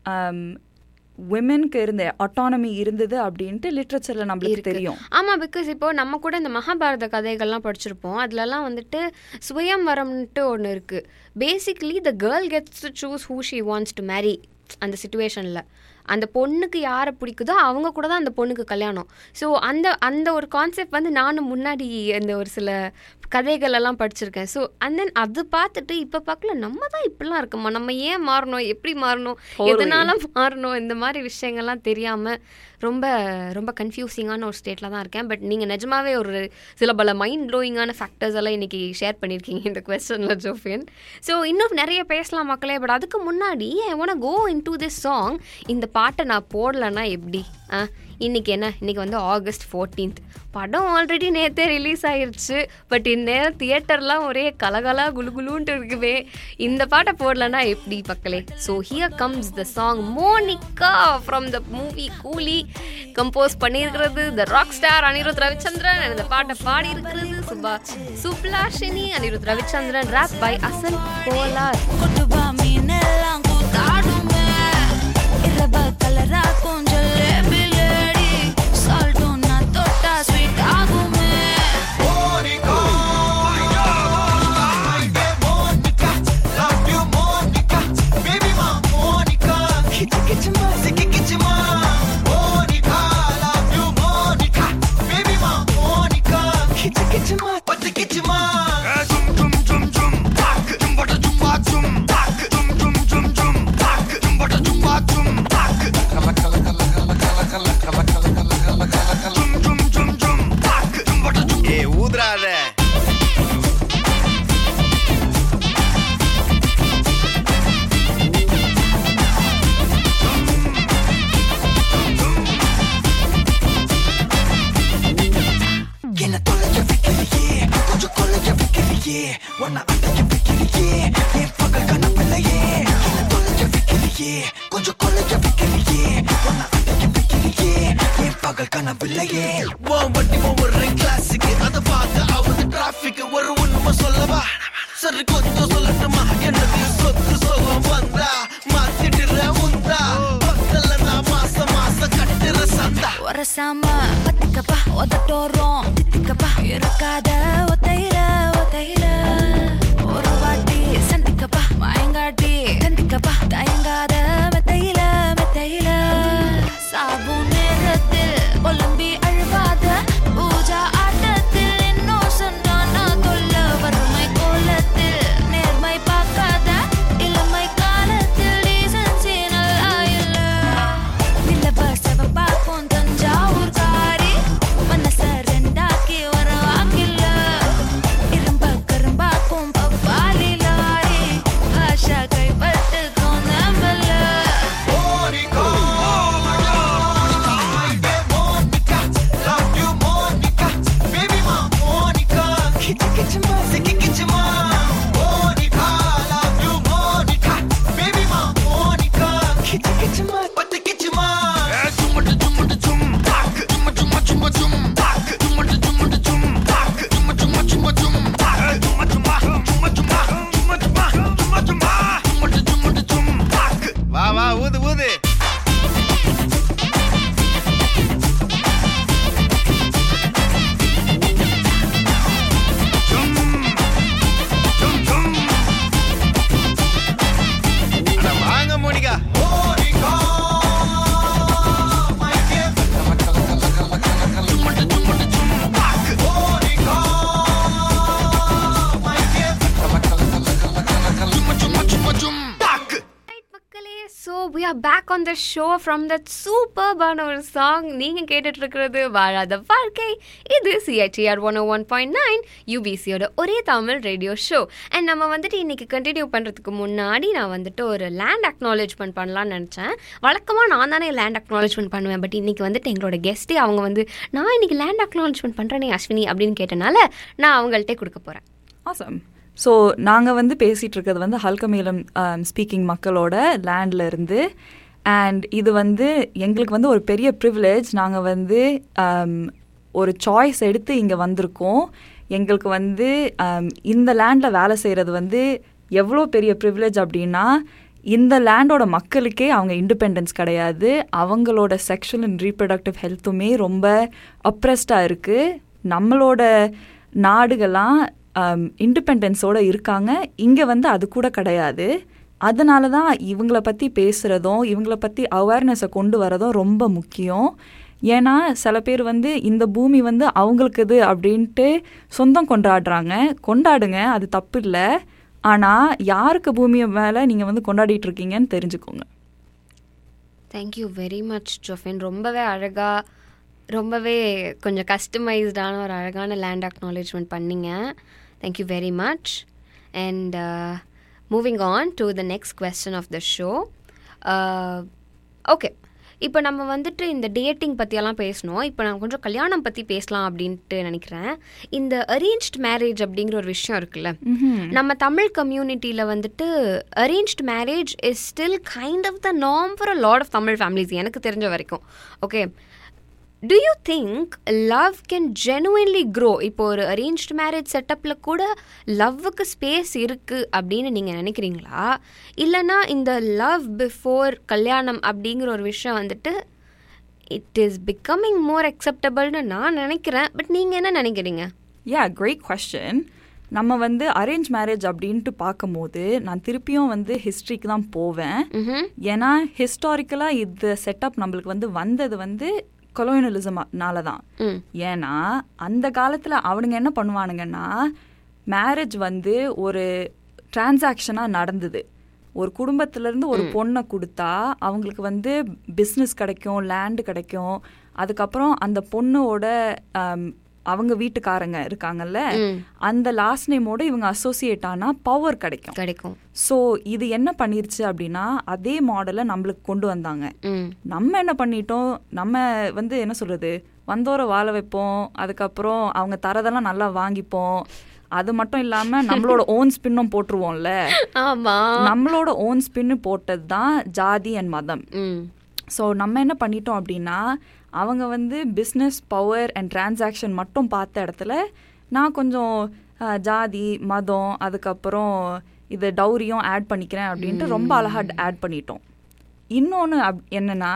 விமென்க்கு இருந்த அட்டானமி இருந்தது அப்படின்ட்டு லிட்ரேச்சர்ல நம்மளுக்கு தெரியும்
ஆமா பிகாஸ் இப்போ நம்ம கூட இந்த மகாபாரத கதைகள்லாம் படிச்சிருப்போம் அதுலலாம் வந்துட்டு சுயம்வரம்ன்ட்டு ஒன்று இருக்கு basically the girl gets to choose who she wants to marry அந்த சுச்சுவேஷனில் அந்த பொண்ணுக்கு யாரை பிடிக்குதோ அவங்க கூட தான் அந்த பொண்ணுக்கு கல்யாணம் ஸோ அந்த அந்த ஒரு கான்செப்ட் வந்து நானும் முன்னாடி அந்த ஒரு சில கதைகள் எல்லாம் படிச்சிருக்கேன் ஸோ அண்ட் தென் அது பார்த்துட்டு இப்போ பார்க்கல நம்ம தான் இப்படிலாம் இருக்கோமா நம்ம ஏன் மாறணும் எப்படி மாறணும் எதனால மாறணும் இந்த மாதிரி விஷயங்கள்லாம் தெரியாம ரொம்ப ரொம்ப கன்ஃபியூசிங்கான ஒரு ஸ்டேட்டில் தான் இருக்கேன் பட் நீங்கள் நிஜமாவே ஒரு சில பல மைண்ட் ப்ளோயிங்கான ஃபேக்டர்ஸ் எல்லாம் இன்னைக்கு ஷேர் பண்ணியிருக்கீங்க இந்த கொஸ்டனில் ஜோஃபியன் ஸோ இன்னும் நிறைய பேசலாம் மக்களே பட் அதுக்கு முன்னாடி I want go into this song இந்த பாட்டை நான் போடலைன்னா எப்படி ஆ இன்னைக்கு என்ன இன்னைக்கு வந்து ஆகஸ்ட் ஃபோர்டீன்த் படம் ஆல்ரெடி நேற்றே ரிலீஸ் ஆயிருச்சு பட் இந்நேரம் தியேட்டர்லாம் ஒரே கலகலா குலுகுலுன்ட்டு இருக்குவே இந்த பாட்டை போடலன்னா எப்படி பக்கலே so here comes the song Monica from the movie Coolie compose பண்ணியிருக்கிறது the rock star Anirudh Ravichander and இந்த பாட்டை பாடி இருக்கிறது சுபா சுப்லாஷினி அனிருத் ரவிச்சந்திரன் ராப் பை அசன் கோலார்
கொட்டுவா மீனெல்லாம் கூத்தாடுமே
உங்கள் கனவில்லையே உன் வண்டி ஒவ்வொரு கிளாஸுக்கு அதை பார்க்க ஆகுது டிராபிக் ஒரு உண்மை சொல்லவா சரி கொஞ்சம் சொல்லட்டுமா எனக்கு சொத்து சோகம் வந்தா மாத்திடுற உந்தா பக்கத்துல நான் மாசம் மாசம் கட்டுற சந்தா
ஒரசாம பத்துக்கப்பா ஒதட்டோரம் தித்திக்கப்பா இருக்காத ஒத்தையில ஒத்தையில ஒரு வாட்டி சந்திக்கப்பா மயங்காட்டி கந்திக்கப்பா தயங்காத மெத்தையில மெத்தையில சாபு நேரத்தில் ஒலும்பி அழுவாத பூஜா ஆட்டத்தில் இன்னும் சொன்னானா தொல்ல வறுமை கோலத்தில் நேர்மை பார்க்காத இளமை காலத்தில் decency நல்லா இல்ல நிலவ பார்க்கும் தஞ்சாவூர் காரி மனச ரெண்டாக்கி வர வாக்கில்ல இரும்ப கரும்பாக்கும் பப்பாளி லாரி ஆஷா கைப்பட்டுக்கும் நம்பல
Monica, Monica, love you Monica, baby ma Monica, kitty kitty ma, kitty kitty ma. Monica, love you Monica, baby ma Monica, kitty kitty ma, kitty kitty ma. Jumma jumma jum, tak, jumma jumma jumma jum, tak, jumma jumma jum, tak, jumma jumma jumma jum, tak, jumma jumma jumma jumma, jumma jumma jumma jumma, jumma jumma jum, tak. வா வா ஊது ஊது அட வாங்க Monica Monica my dear Monica my dear
Right, மக்களே so we are back on the show from that சூப்பர்பான ஒரு song நீங்கள் கேட்டுட்டு இருக்கிறது வாழாத வாழ்க்கை இது CITR one one point nine யூபிசியோட ஒரே தமிழ் ரேடியோ ஷோ அண்ட் நம்ம வந்துட்டு இன்னைக்கு கண்டினியூ பண்ணுறதுக்கு முன்னாடி நான் வந்துட்டு ஒரு லேண்ட் அக்னாலேஜ்மெண்ட் பண்ணலாம்னு நினச்சேன் வழக்கமாக நான் தானே லேண்ட் அக்னாலேஜ்மெண்ட் பண்ணுவேன் பட் இன்னைக்கு வந்துட்டு எங்களோட கெஸ்ட்டே அவங்க வந்து நான் இன்னைக்கு லேண்ட் அக்னாலேஜ்மெண்ட் பண்ணுறேனே அஸ்வினி அப்படின்னு கேட்டனால நான் அவங்கள்ட்ட கொடுக்க போகிறேன்
ஆசம் ஸோ நாங்கள் வந்து பேசிகிட்டு இருக்கிறது வந்து ஹல்கமேலம் ஸ்பீக்கிங் மக்களோட லேண்டில் இருந்து அண்ட் இது வந்து எங்களுக்கு வந்து ஒரு பெரிய ப்ரிவிலேஜ் நாங்கள் வந்து um, ஒரு சாய்ஸ் எடுத்து இங்கே வந்திருக்கோம் எங்களுக்கு வந்து um, இந்த லேண்டில் வேலை செய்கிறது வந்து எவ்வளோ பெரிய ப்ரிவிலேஜ் அப்படின்னா இந்த லேண்டோட மக்களுக்கே அவங்க இண்டிபெண்டன்ஸ் கிடையாது அவங்களோட செக்ஷுவல் அண்ட் ரீப்ரடக்டிவ் ஹெல்த்துமே ரொம்ப அப்ரெஸ்டாக இருக்குது நம்மளோட நாடுகள்லாம் இண்டிபெண்டன்ஸோட இருக்காங்க இங்கே வந்து அது கூட கிடையாது அதனால தான் இவங்கள பற்றி பேசுகிறதும் இவங்கள பற்றி அவேர்னஸை கொண்டு வரதும் ரொம்ப முக்கியம் ஏன்னா சில பேர் வந்து இந்த பூமி வந்து அவங்களுக்கு இது அப்படின்ட்டு சொந்தம் கொண்டாடுறாங்க கொண்டாடுங்க அது தப்பு இல்லை ஆனால் யாருக்கு பூமியை மேலே நீங்கள் வந்து கொண்டாடிட்டு இருக்கீங்கன்னு தெரிஞ்சுக்கோங்க
தேங்க்யூ வெரி மச் ஜோஃபின் ரொம்பவே அழகாக ரொம்பவே கொஞ்சம் கஸ்டமைஸ்டான ஒரு அழகான லேண்ட் அக்னாலேஜ்மெண்ட் பண்ணீங்க thank you very much and moving on to the next question of the show okay இப்போ நம்ம வந்துட்டு இந்த டேட்டிங் பற்றியெல்லாம் பேசணும் இப்போ நான் கொஞ்சம் கல்யாணம் பற்றி பேசலாம் அப்படின்ட்டு நினைக்கிறேன் இந்த அரேஞ்ச்ட் மேரேஜ் அப்படிங்கிற ஒரு விஷயம் இருக்குல்ல நம்ம தமிழ் கம்யூனிட்டியில் வந்துட்டு arranged marriage is still kind of the norm for a lot of Tamil families எனக்கு தெரிஞ்ச வரைக்கும் okay do you think love can genuinely grow இப்போ ஒரு அரேஞ்ச்டு மேரேஜ் செட்டப்பில் கூட லவ்வுக்கு ஸ்பேஸ் இருக்குது அப்படின்னு நீங்கள் நினைக்கிறீங்களா இல்லைனா இந்த லவ் பிஃபோர் கல்யாணம் அப்படிங்கிற ஒரு விஷயம் வந்துட்டு இட் இஸ் பிகமிங் மோர் அக்செப்டபிள்னு நான் நினைக்கிறேன் பட் நீங்கள் என்ன நினைக்கிறீங்க
யா கிரேட் கொஸ்டின் நம்ம வந்து அரேஞ்ச் மேரேஜ் அப்படின்ட்டு பார்க்கும்போது நான் திருப்பியும் வந்து ஹிஸ்ட்ரிக்கு தான் போவேன் ஏன்னா ஹிஸ்டாரிக்கலாக இந்த செட்டப் நம்மளுக்கு வந்து வந்தது வந்து கொலோனியலிசம்னால தான்
ம்
ஏன்னா அந்த காலத்தில் அவனுங்க என்ன பண்ணுவானுங்கன்னா மேரேஜ் வந்து ஒரு டிரான்சாக்ஷனாக நடந்தது ஒரு குடும்பத்திலேருந்து ஒரு பொண்ணை கொடுத்தா அவங்களுக்கு வந்து பிஸ்னஸ் கிடைக்கும் லேண்டு கிடைக்கும் அதுக்கப்புறம் அந்த பொண்ணோட ஆம், அவங்க வீட்டுக்காரங்க இருக்காங்கல்ல அந்த லாஸ்ட் நேமோட இவங்க அசோசியேட் ஆனால் பவர் கிடைக்கும்
கிடைக்கும்
ஸோ இது என்ன பண்ணிருச்சு அப்படின்னா அதே மாடலை நம்மளுக்கு கொண்டு வந்தாங்க
ம்
நம்ம என்ன பண்ணிட்டோம் நம்ம வந்து என்ன சொல்றது வந்தோரை வாழ வைப்போம் அதுக்கப்புறம் அவங்க தரதெல்லாம் நல்லா வாங்கிப்போம் அது மட்டும் இல்லாம நம்மளோட ஓன் ஸ்பின்னும் போட்டுருவோம்ல
ஆமாம்
நம்மளோட ஓன் ஸ்பின்னு போட்டது தான் ஜாதி அண்ட் மதம்
ம்
ஸோ நம்ம என்ன பண்ணிட்டோம் அப்படின்னா அவங்க வந்து பிஸ்னஸ் பவர் அண்ட் டிரான்சாக்ஷன் மட்டும் பார்த்த இடத்துல நான் கொஞ்சம் அஹ், ஜாதி மதம் அதுக்கப்புறம் இது டௌரியும் ஆட் பண்ணிக்கிறேன் அப்படின்ட்டு ரொம்ப அழகாக ஆட் பண்ணிட்டோம் இன்னொன்று அப் என்னன்னா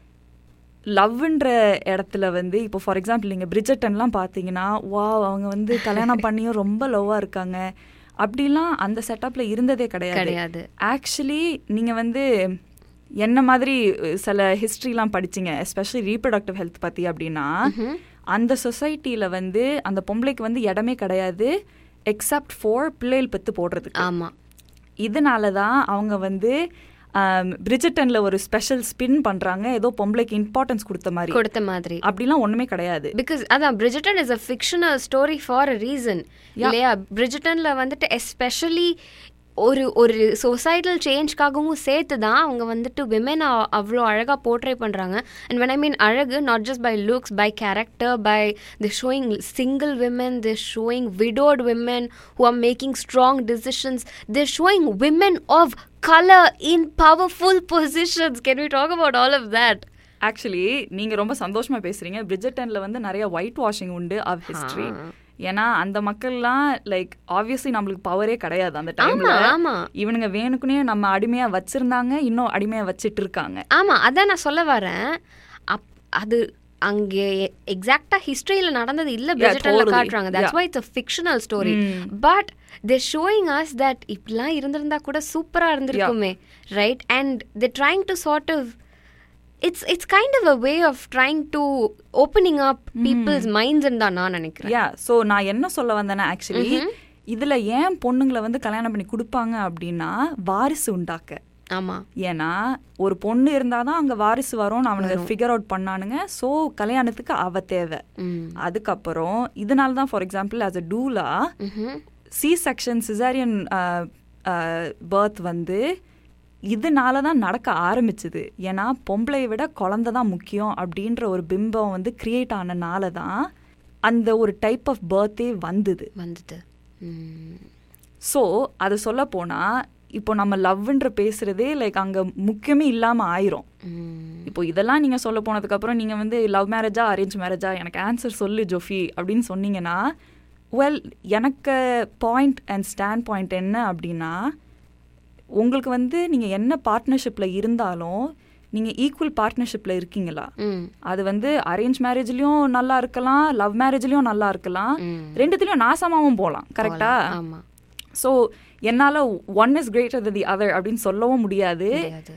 லவ்ன்ற இடத்துல வந்து இப்போ ஃபார் எக்ஸாம்பிள் நீங்கள் பிரிஜட்டன்லாம் பார்த்தீங்கன்னா வா அவங்க வந்து கல்யாணம் பண்ணியும் ரொம்ப லவ்வாக இருக்காங்க அப்படிலாம் அந்த செட்டப்பில் இருந்ததே கிடையாது
கிடையாது.
ஆக்சுவலி நீங்கள் வந்து என்ன மாதிரி சில ஹிஸ்ட்ரிலாம் படிச்சீங்க எஸ்பெஷலி ரீப்ரொடக்டிவ் ஹெல்த் பற்றி அப்படின்னா அந்த சொசைட்டியில் வந்து அந்த பொம்பளைக்கு வந்து இடமே கிடையாது எக்ஸப்ட் ஃபார் பிள்ளைகள் பெற்று போடுறதுக்கு
ஆமா
இதனால தான் அவங்க வந்து பிரிஜட்டன்ல ஒரு ஸ்பெஷல் ஸ்பின் பண்றாங்க ஏதோ பொம்பளைக்கு இம்பார்ட்டன்ஸ் கொடுத்த மாதிரி
கொடுத்த மாதிரி
அப்படிலாம் ஒண்ணுமே கிடையாது
பிகாஸ் அதான் Bridgerton is a fictional story for a reason இல்லையா பிரிஜட்டன்ல வந்துட்டு எஸ்பெஷலி ஒரு ஒரு சொசைட்டல் சேஞ்ச்காகவும் சேர்த்து தான் அவங்க வந்துட்டு விமன் அவ்வளோ அழகாக போர்ட்ரே பண்ணுறாங்க அண்ட் வென் ஐ மீன் அழகு not just by looks by character by the showing single women the showing widowed women who are making strong decisions the showing women of colour in powerful positions can we talk about all of that
actually நீங்க ரொம்ப சந்தோஷமா பேசுறீங்க பிரிஜட்டன்ல வந்து நிறைய white washing உண்டு of history ஏன்னா அந்த மக்கள்லாம் லைக் ஆப்வியஸ்லி நம்மளுக்கு பவரே கிடையாது அந்த டைம்ல
ஆமா, ஆமா.
இவனுங்க வேணுக்குனே நம்ம அடிமையா வச்சிருந்தாங்க இன்னும் அடிமையா வச்சிட்டு இருக்காங்க
ஆமா அதான் நான் சொல்ல வரேன் அப் அது அங்கே எக்ஸாக்டா ஹிஸ்டரியில நடந்தது இல்ல
Yeah,
பிரிஜெட்டன்ல
totally.
காட்டுறாங்க that's
Yeah.
Why it's a fictional story but they showing us that இப்படிலாம் இருந்திருந்தா கூட சூப்பரா இருந்திருக்குமே right and they trying to sort of it's it's kind of a way of trying to opening up people's minds தான் நான் நினைக்கிறேன்
yeah so நான் என்ன சொல்ல வந்தேன்னா ஆக்சுவலி இதுல ஏன் பொண்ணுங்களை வந்து கல்யாணம் பண்ணி கொடுப்பாங்க அப்படின்னா வாரிசு உண்டாக்க
ஆமா
ஏன்னா ஒரு பொண்ணு இருந்தாதான் அங்க வாரிசு வரும்னு அவனுங்க ஃபிகர் அவுட் பண்ணானுங்க ஸோ கல்யாணத்துக்கு அவ தேவை அதுக்கப்புறம் இதனால தான் ஃபார் எக்ஸாம்பிள் ஆஸ் அ டூலா சி செக்ஷன் சிசாரியன் பர்த் வந்து இதனால தான் நடக்க ஆரம்பிச்சுது ஏன்னா பொம்பளையை விட குழந்தை தான் முக்கியம் அப்படின்ற ஒரு பிம்பம் வந்து கிரியேட் ஆனனால தான் அந்த ஒரு டைப் ஆஃப் பர்த்தே வந்தது
வந்துட்டு ம்.
ஸோ அது சொல்ல போனா இப்போ நம்ம லவ்ன்ற பேசுறதே லைக் அங்க முக்கியமே இல்லாம ஆயிரும்
ம்.
இப்போ இதெல்லாம் நீங்க சொல்ல போனதுக்கு அப்புறம் நீங்க வந்து லவ் மேரேஜா அரேஞ்ச் மேரேஜா எனக்கு ஆன்சர் சொல்லு ஜோஃபி அப்படின்னு சொன்னீங்கன்னா வெல் எனக்கு பாயிண்ட் அண்ட் ஸ்டாண்ட் பாயிண்ட் என்ன அப்படின்னா உங்களுக்கு வந்து நீங்க என்ன பார்ட்னர்ஷிப்ல இருந்தாலும் நீங்க ஈக்குவல் பார்ட்னர்ஷிப்ல இருக்கீங்களா
ம்.
அது வந்து அரேஞ்ச் மேரேஜ்லயும் நல்லா இருக்கலாம் லவ் மேரேஜ்லயும் நல்லா இருக்கலாம் ரெண்டுத்துலயும் நாசமாவும் போகலாம் கரெக்டா
ஆமா
ஸோ என்னால one is greater the other அப்படின்னு சொல்லவும் முடியாது
கிடையாது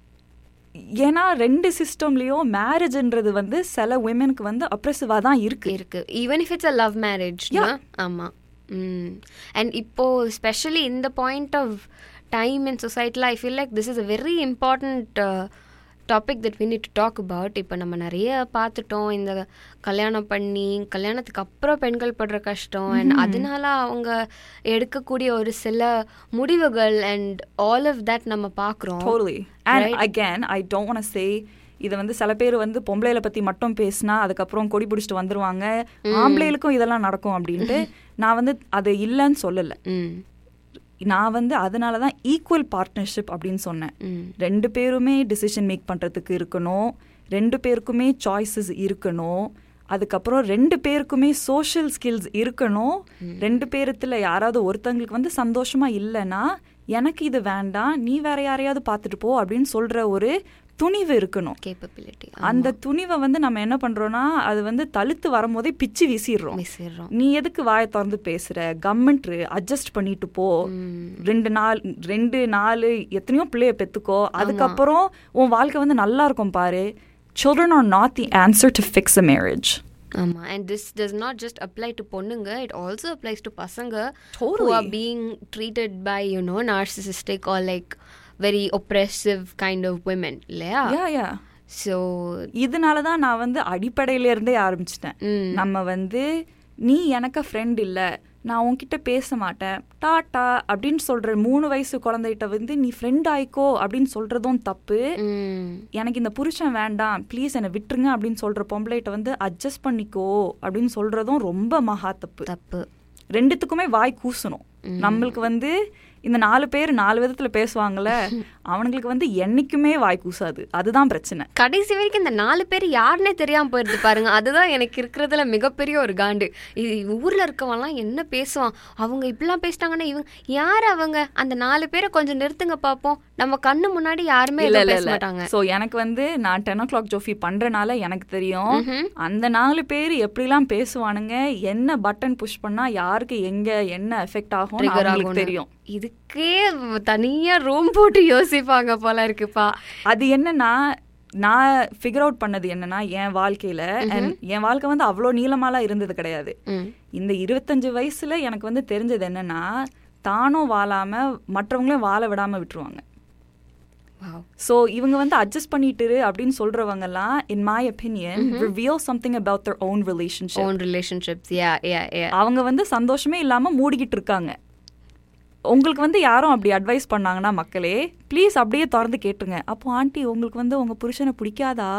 ஏன்னா ரெண்டு சிஸ்டம்லயும் மேரேஜ்ன்றது வந்து சில விமெனுக்கு வந்து அப்ரெசிவா தான் இருக்கு
இருக்கு even if it's a love marriage ஆமா ம் அண்ட் இப்போ ஸ்பெஷலி இந்த பாயிண்ட் ஆஃப் டைம் இன் சொசைட்டியில் I feel like this is a very important topic that we need to talk about இப்போ நம்ம நிறைய பார்த்துட்டோம் இந்த கல்யாணம் பண்ணி கல்யாணத்துக்கு அப்புறம் பெண்கள் படுற கஷ்டம் அண்ட் அதனால அவங்க எடுக்கக்கூடிய ஒரு சில முடிவுகள் அண்ட் ஆல் ஆஃப் தட் நம்ம பார்க்குறோம்
totally and again i don't want to say இது வந்து சில பேர் வந்து பொம்பளையில பத்தி மட்டும் பேசினா அதுக்கப்புறம் கொடி பிடிச்சிட்டு வந்துருவாங்க ஆம்பளைகளுக்கும் இதெல்லாம் நடக்கும் அப்படின்ட்டு நான் வந்து அது இல்லைன்னு சொல்லல
ம்
நான் வந்து அதனால தான் ஈக்குவல் பார்ட்னர்ஷிப் அப்படின்னு சொன்னேன்
ம்
ரெண்டு பேருமே டிசிஷன் மேக் பண்ணுறதுக்கு இருக்கணும் ரெண்டு பேருக்குமே சாய்ஸஸ் இருக்கணும் அதுக்கப்புறம் ரெண்டு பேருக்குமே சோஷியல் ஸ்கில்ஸ் இருக்கணும் ரெண்டு பேரத்துல யாராவது ஒருத்தங்களுக்கு வந்து சந்தோஷமா இல்லைன்னா எனக்கு இது வேண்டாம் நீ வேற யாரையாவது பார்த்துட்டு போ அப்படின்னு சொல்ற ஒரு துணிவு இருக்கணும்
கேப்பபிலிட்டி
அந்த துணிவை வந்து நம்ம என்ன பண்றோம்னா அது வந்து தழுத்து வரும்போதே பிச்சு வீசிடுறோம்
மிஸ்ஸிடுறோம்
நீ எதுக்கு வாயை திறந்து பேசுற கம்மெண்ட்ரு அட்ஜஸ்ட் பண்ணிட்டு போ ரெண்டு நாள் ரெண்டு நாள் எத்தனையோ பிள்ளைய பெத்துக்கோ அதுக்கப்புறம் உன் வாழ்க்கை வந்து நல்லா இருக்கும் பாரு children are not the answer to fix a marriage
ஆமா and this does not just apply to பொண்ணுங்க it also applies to பசங்க who
Totally.
are being treated by you know narcissistic or like very oppressive kind of women இல்லையா
yeah yeah
so
இதனால தான் நான் வந்து அடிப்படையில இருந்தே ஆரம்பிச்சிட்டேன் நம்ம வந்து நீ எனக்கு ஃப்ரெண்ட் இல்ல நான் உன்கிட்ட பேச மாட்டேன் டாட்டா அப்படின்னு சொல்ற மூணு வயசு குழந்தைகிட்ட வந்து நீ ஃப்ரெண்ட் ஆயிக்கோ அப்படின்னு சொல்றதும் தப்பு
ம்,
எனக்கு இந்த புருஷன் வேண்டாம் ப்ளீஸ் என்னை விட்டுருங்க அப்படின்னு சொல்ற பொம்பளைகிட்ட வந்து அட்ஜஸ்ட் பண்ணிக்கோ அப்படின்னு சொல்றதும் ரொம்ப மகா தப்பு
தப்பு
ரெண்டுத்துக்குமே வாய் கூசணும் நம்மளுக்கு வந்து இந்த நாலு பேர் நாலு விதத்துல பேசுவாங்கல்ல அவனுங்களுக்கு வந்து என்னைக்குமே வாய் கூசாது அதுதான் பிரச்சனை
கடைசி வரைக்கும் இந்த நாலு பேர் யாருன்னே தெரியாம போயிருது பாருங்க அதுதான் எனக்கு இருக்கிறதுல மிகப்பெரிய ஒரு காண்டு இது ஊர்ல இருக்கவன்லாம் என்ன பேசுவான் அவங்க இப்படிலாம் பேசிட்டாங்கன்னா இவங்க யார் அவங்க அந்த நாலு பேரை கொஞ்சம் நிறுத்துங்க பாப்போம் நம்ம கண்ணு முன்னாடி யாருமே
இல்ல
எதுவும்
இல்ல
பேச
இல்ல
மாட்டாங்க
சோ எனக்கு வந்து நான் டென் ஓ கிளாக் ஜோஃபி பண்றனால எனக்கு தெரியும் அந்த நாலு பேர் எப்படிலாம் பேசுவானுங்க என்ன பட்டன் புஷ் பண்ணா யாருக்கு எங்க என்ன எஃபெக்ட் ஆகும்
Trigger
அவங்களுக்கு
ஆகும்னு.
தெரியும்
இதுக்கே தனியா ரூம் போட்டு யோசிப்பாங்க போல இருக்குப்பா
அது என்னன்னா நான் ஃபிகர் அவுட் பண்ணது என்னன்னா என் வாழ்க்கையில and என் வாழ்க்கை வந்து அவ்வளோ நீளமாலாம் இருந்தது கிடையாது
ம்.
இந்த இருபத்தஞ்சு வயசுல எனக்கு வந்து தெரிஞ்சது என்னன்னா தானும் வாழாம மற்றவங்களையும் வாழ விடாம விட்டுருவாங்க
Wow.
ஸோ இவங்க வந்து அட்ஜஸ்ட் பண்ணிட்டு அப்படின்னு சொல்றவங்கலாம் in my opinion reveal something about their own relationship
own relationships yeah yeah yeah
அவங்க வந்து சந்தோஷமே இல்லாம மூடிக்கிட்டு இருக்காங்க உங்களுக்கு வந்து யாரும் அப்படி அட்வைஸ் பண்ணாங்கன்னா மக்களே ப்ளீஸ் அப்படியே திறந்து கேட்டுருங்க அப்போ ஆண்டி உங்களுக்கு வந்து உங்க புருஷனை பிடிக்காதா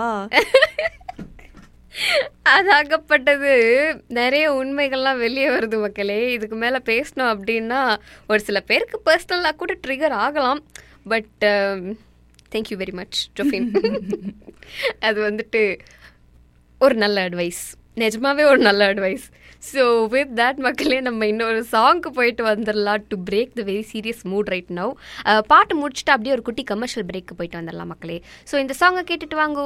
அதாகப்பட்டது நிறைய உண்மைகள்லாம் வெளியே வருது மக்களே இதுக்கு மேலே பேசணும் அப்படின்னா ஒரு சில பேருக்கு பர்சனலாக கூட ட்ரிகர் ஆகலாம் but thank you very much Jofin அது வந்துட்டு ஒரு நல்ல அட்வைஸ் நிஜமாவே ஒரு நல்ல அட்வைஸ் ஸோ வித் தட் மக்களே நம்ம இன்னொரு சாங்க்கு போயிட்டு வந்துடலாம் to break the very serious mood right now பாட்டு முடிச்சுட்டு அப்படியே ஒரு குட்டி கமர்ஷியல் பிரேக்கு போயிட்டு வந்துடலாம் மக்களே ஸோ இந்த சாங்கை கேட்டுட்டு வாங்கோ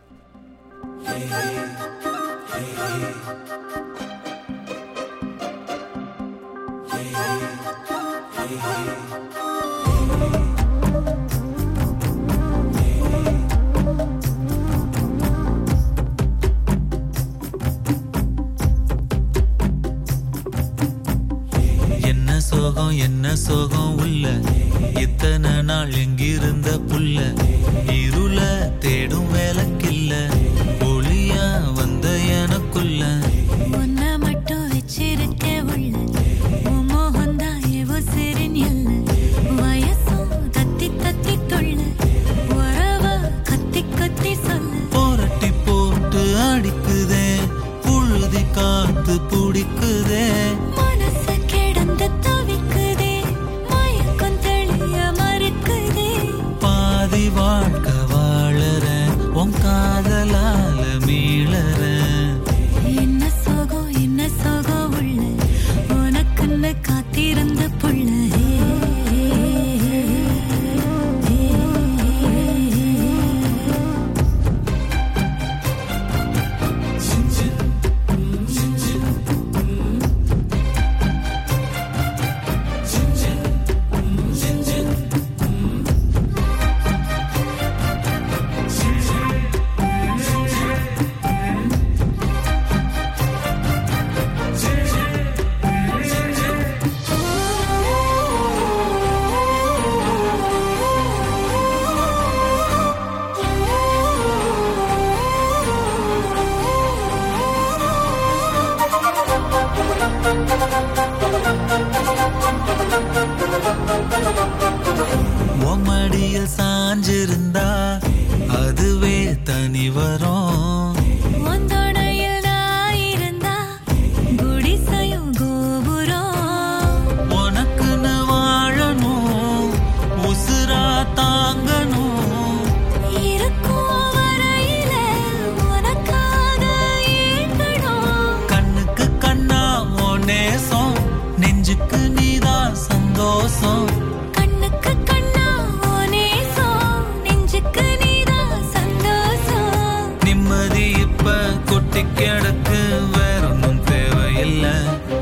என்ன சோகம் என்ன சோகம் உள்ள இத்தனை நாள் எங்கிருந்த புல்ல இருள தேடும் வேலைக்கில்ல ஒளியா வந்த எனக்குள்ள
உன்னை மட்டும் வச்சிருக்க உள்ள உன் மோகம்தான் எவோ சிறின் எல்ல வயசும் தத்தி தத்தி தொள்ள உறவ கத்தி கத்தி சொல்ல
போரட்டி போட்டு அடிக்குதே புழுதி காத்து பிடிக்குதே
மனசு கிடந்து தவிக்குதே மயக்கம் தெளிய மறுக்குதே
பாதி வாழ்க்கை வாழற உன் காதலால மீளற
என்ன சோகம் என்ன சோகம் உள்ள உனக்குன்னு காத்திருந்த புள்ள
உம்மடியில் சாஞ்சிருந்தா அதுவே தனி வரும்
உந்தோணையில் நான் இருந்தா குடிசையும் கோபுரம்
உனக்குன்னு வாழணும் உசுரா தாங்கணும்
இருக்கும் வரையில உனக்காக ஏங்கணும்
கண்ணுக்கு கண்ணா உன் நேசம் நெஞ்சுக்கு நீதான் சந்தோஷம்
கண்ணுக்கு கண்ணா நேசம் நெஞ்சுக்கு நீதான் சந்தோஷம்
நிம்மதி இப்ப கொட்டி கிடக்கு வேற ஒன்றும் தேவையில்லை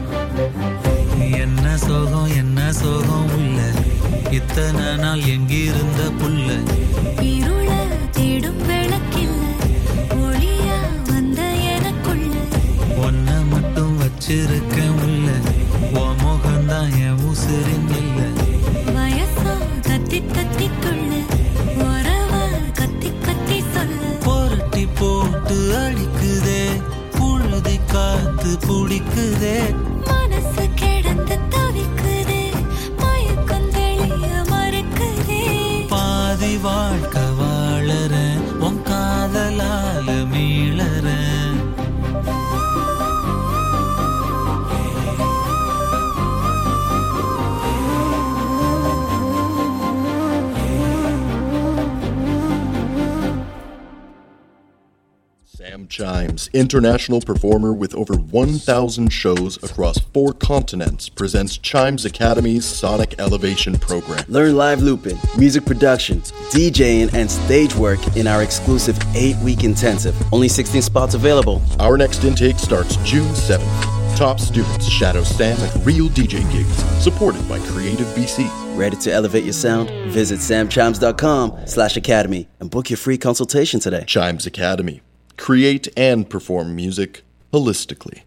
என்ன சோகம் என்ன சோகம் உள்ள இத்தனை நாள் எங்கிருந்த புல்ல
இருள தேடும் விளக்கில்ல ஒளியா வந்த எனக்குள்ள
ஒன்ன மட்டும் வச்சிருக்கேன் உள்ள உன் முகம்தான் என் உசிரின் இல்லை
வயசா கத்தி கத்தி கொள்ள உறவ கத்தி கத்தி சொல்ல
புரட்டி போட்டு அடிக்குதே புழுதி காத்து பிடிக்குதே
மனசு கிடந்து தவிக்குதே மயக்கம் தெளிய மறுக்குதே
பாதி வாழ்க்கை வாழற உன் காதலால மீளற
Sam Chimes, international performer with over 1,000 shows across four continents, presents Chimes Academy's Sonic Elevation program.
Learn live looping, music production, DJing, and stage work in our exclusive eight week intensive. Only 16 spots available.
Our next intake starts June 7th. Top students shadow Sam at real DJ gigs, supported by Creative BC.
Ready to elevate your sound? Visit samchimes.com slash academy and book your free consultation today.
Chimes Academy. Create and perform music holistically.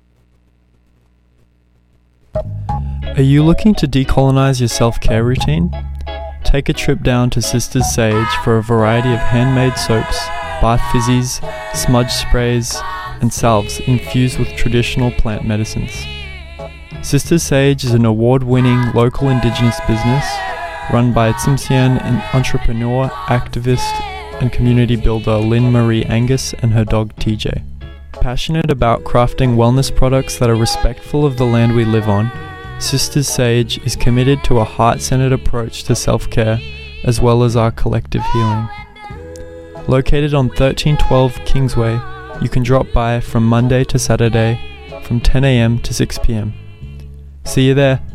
Are you looking to decolonize your self care routine? Take a trip down to Sisters Sage for a variety of handmade soaps, bath fizzies, smudge sprays, and salves infused with traditional plant medicines. Sisters Sage is an award winning local indigenous business run by Tsimshian an entrepreneur, activist, and community builder Lynn Marie Angus and her dog TJ. Passionate about crafting wellness products that are respectful of the land we live on, Sisters Sage is committed to a heart centered approach to self care as well as our collective healing. Located on 1312 Kingsway, you can drop by from Monday to Saturday from 10am to 6pm. See you there.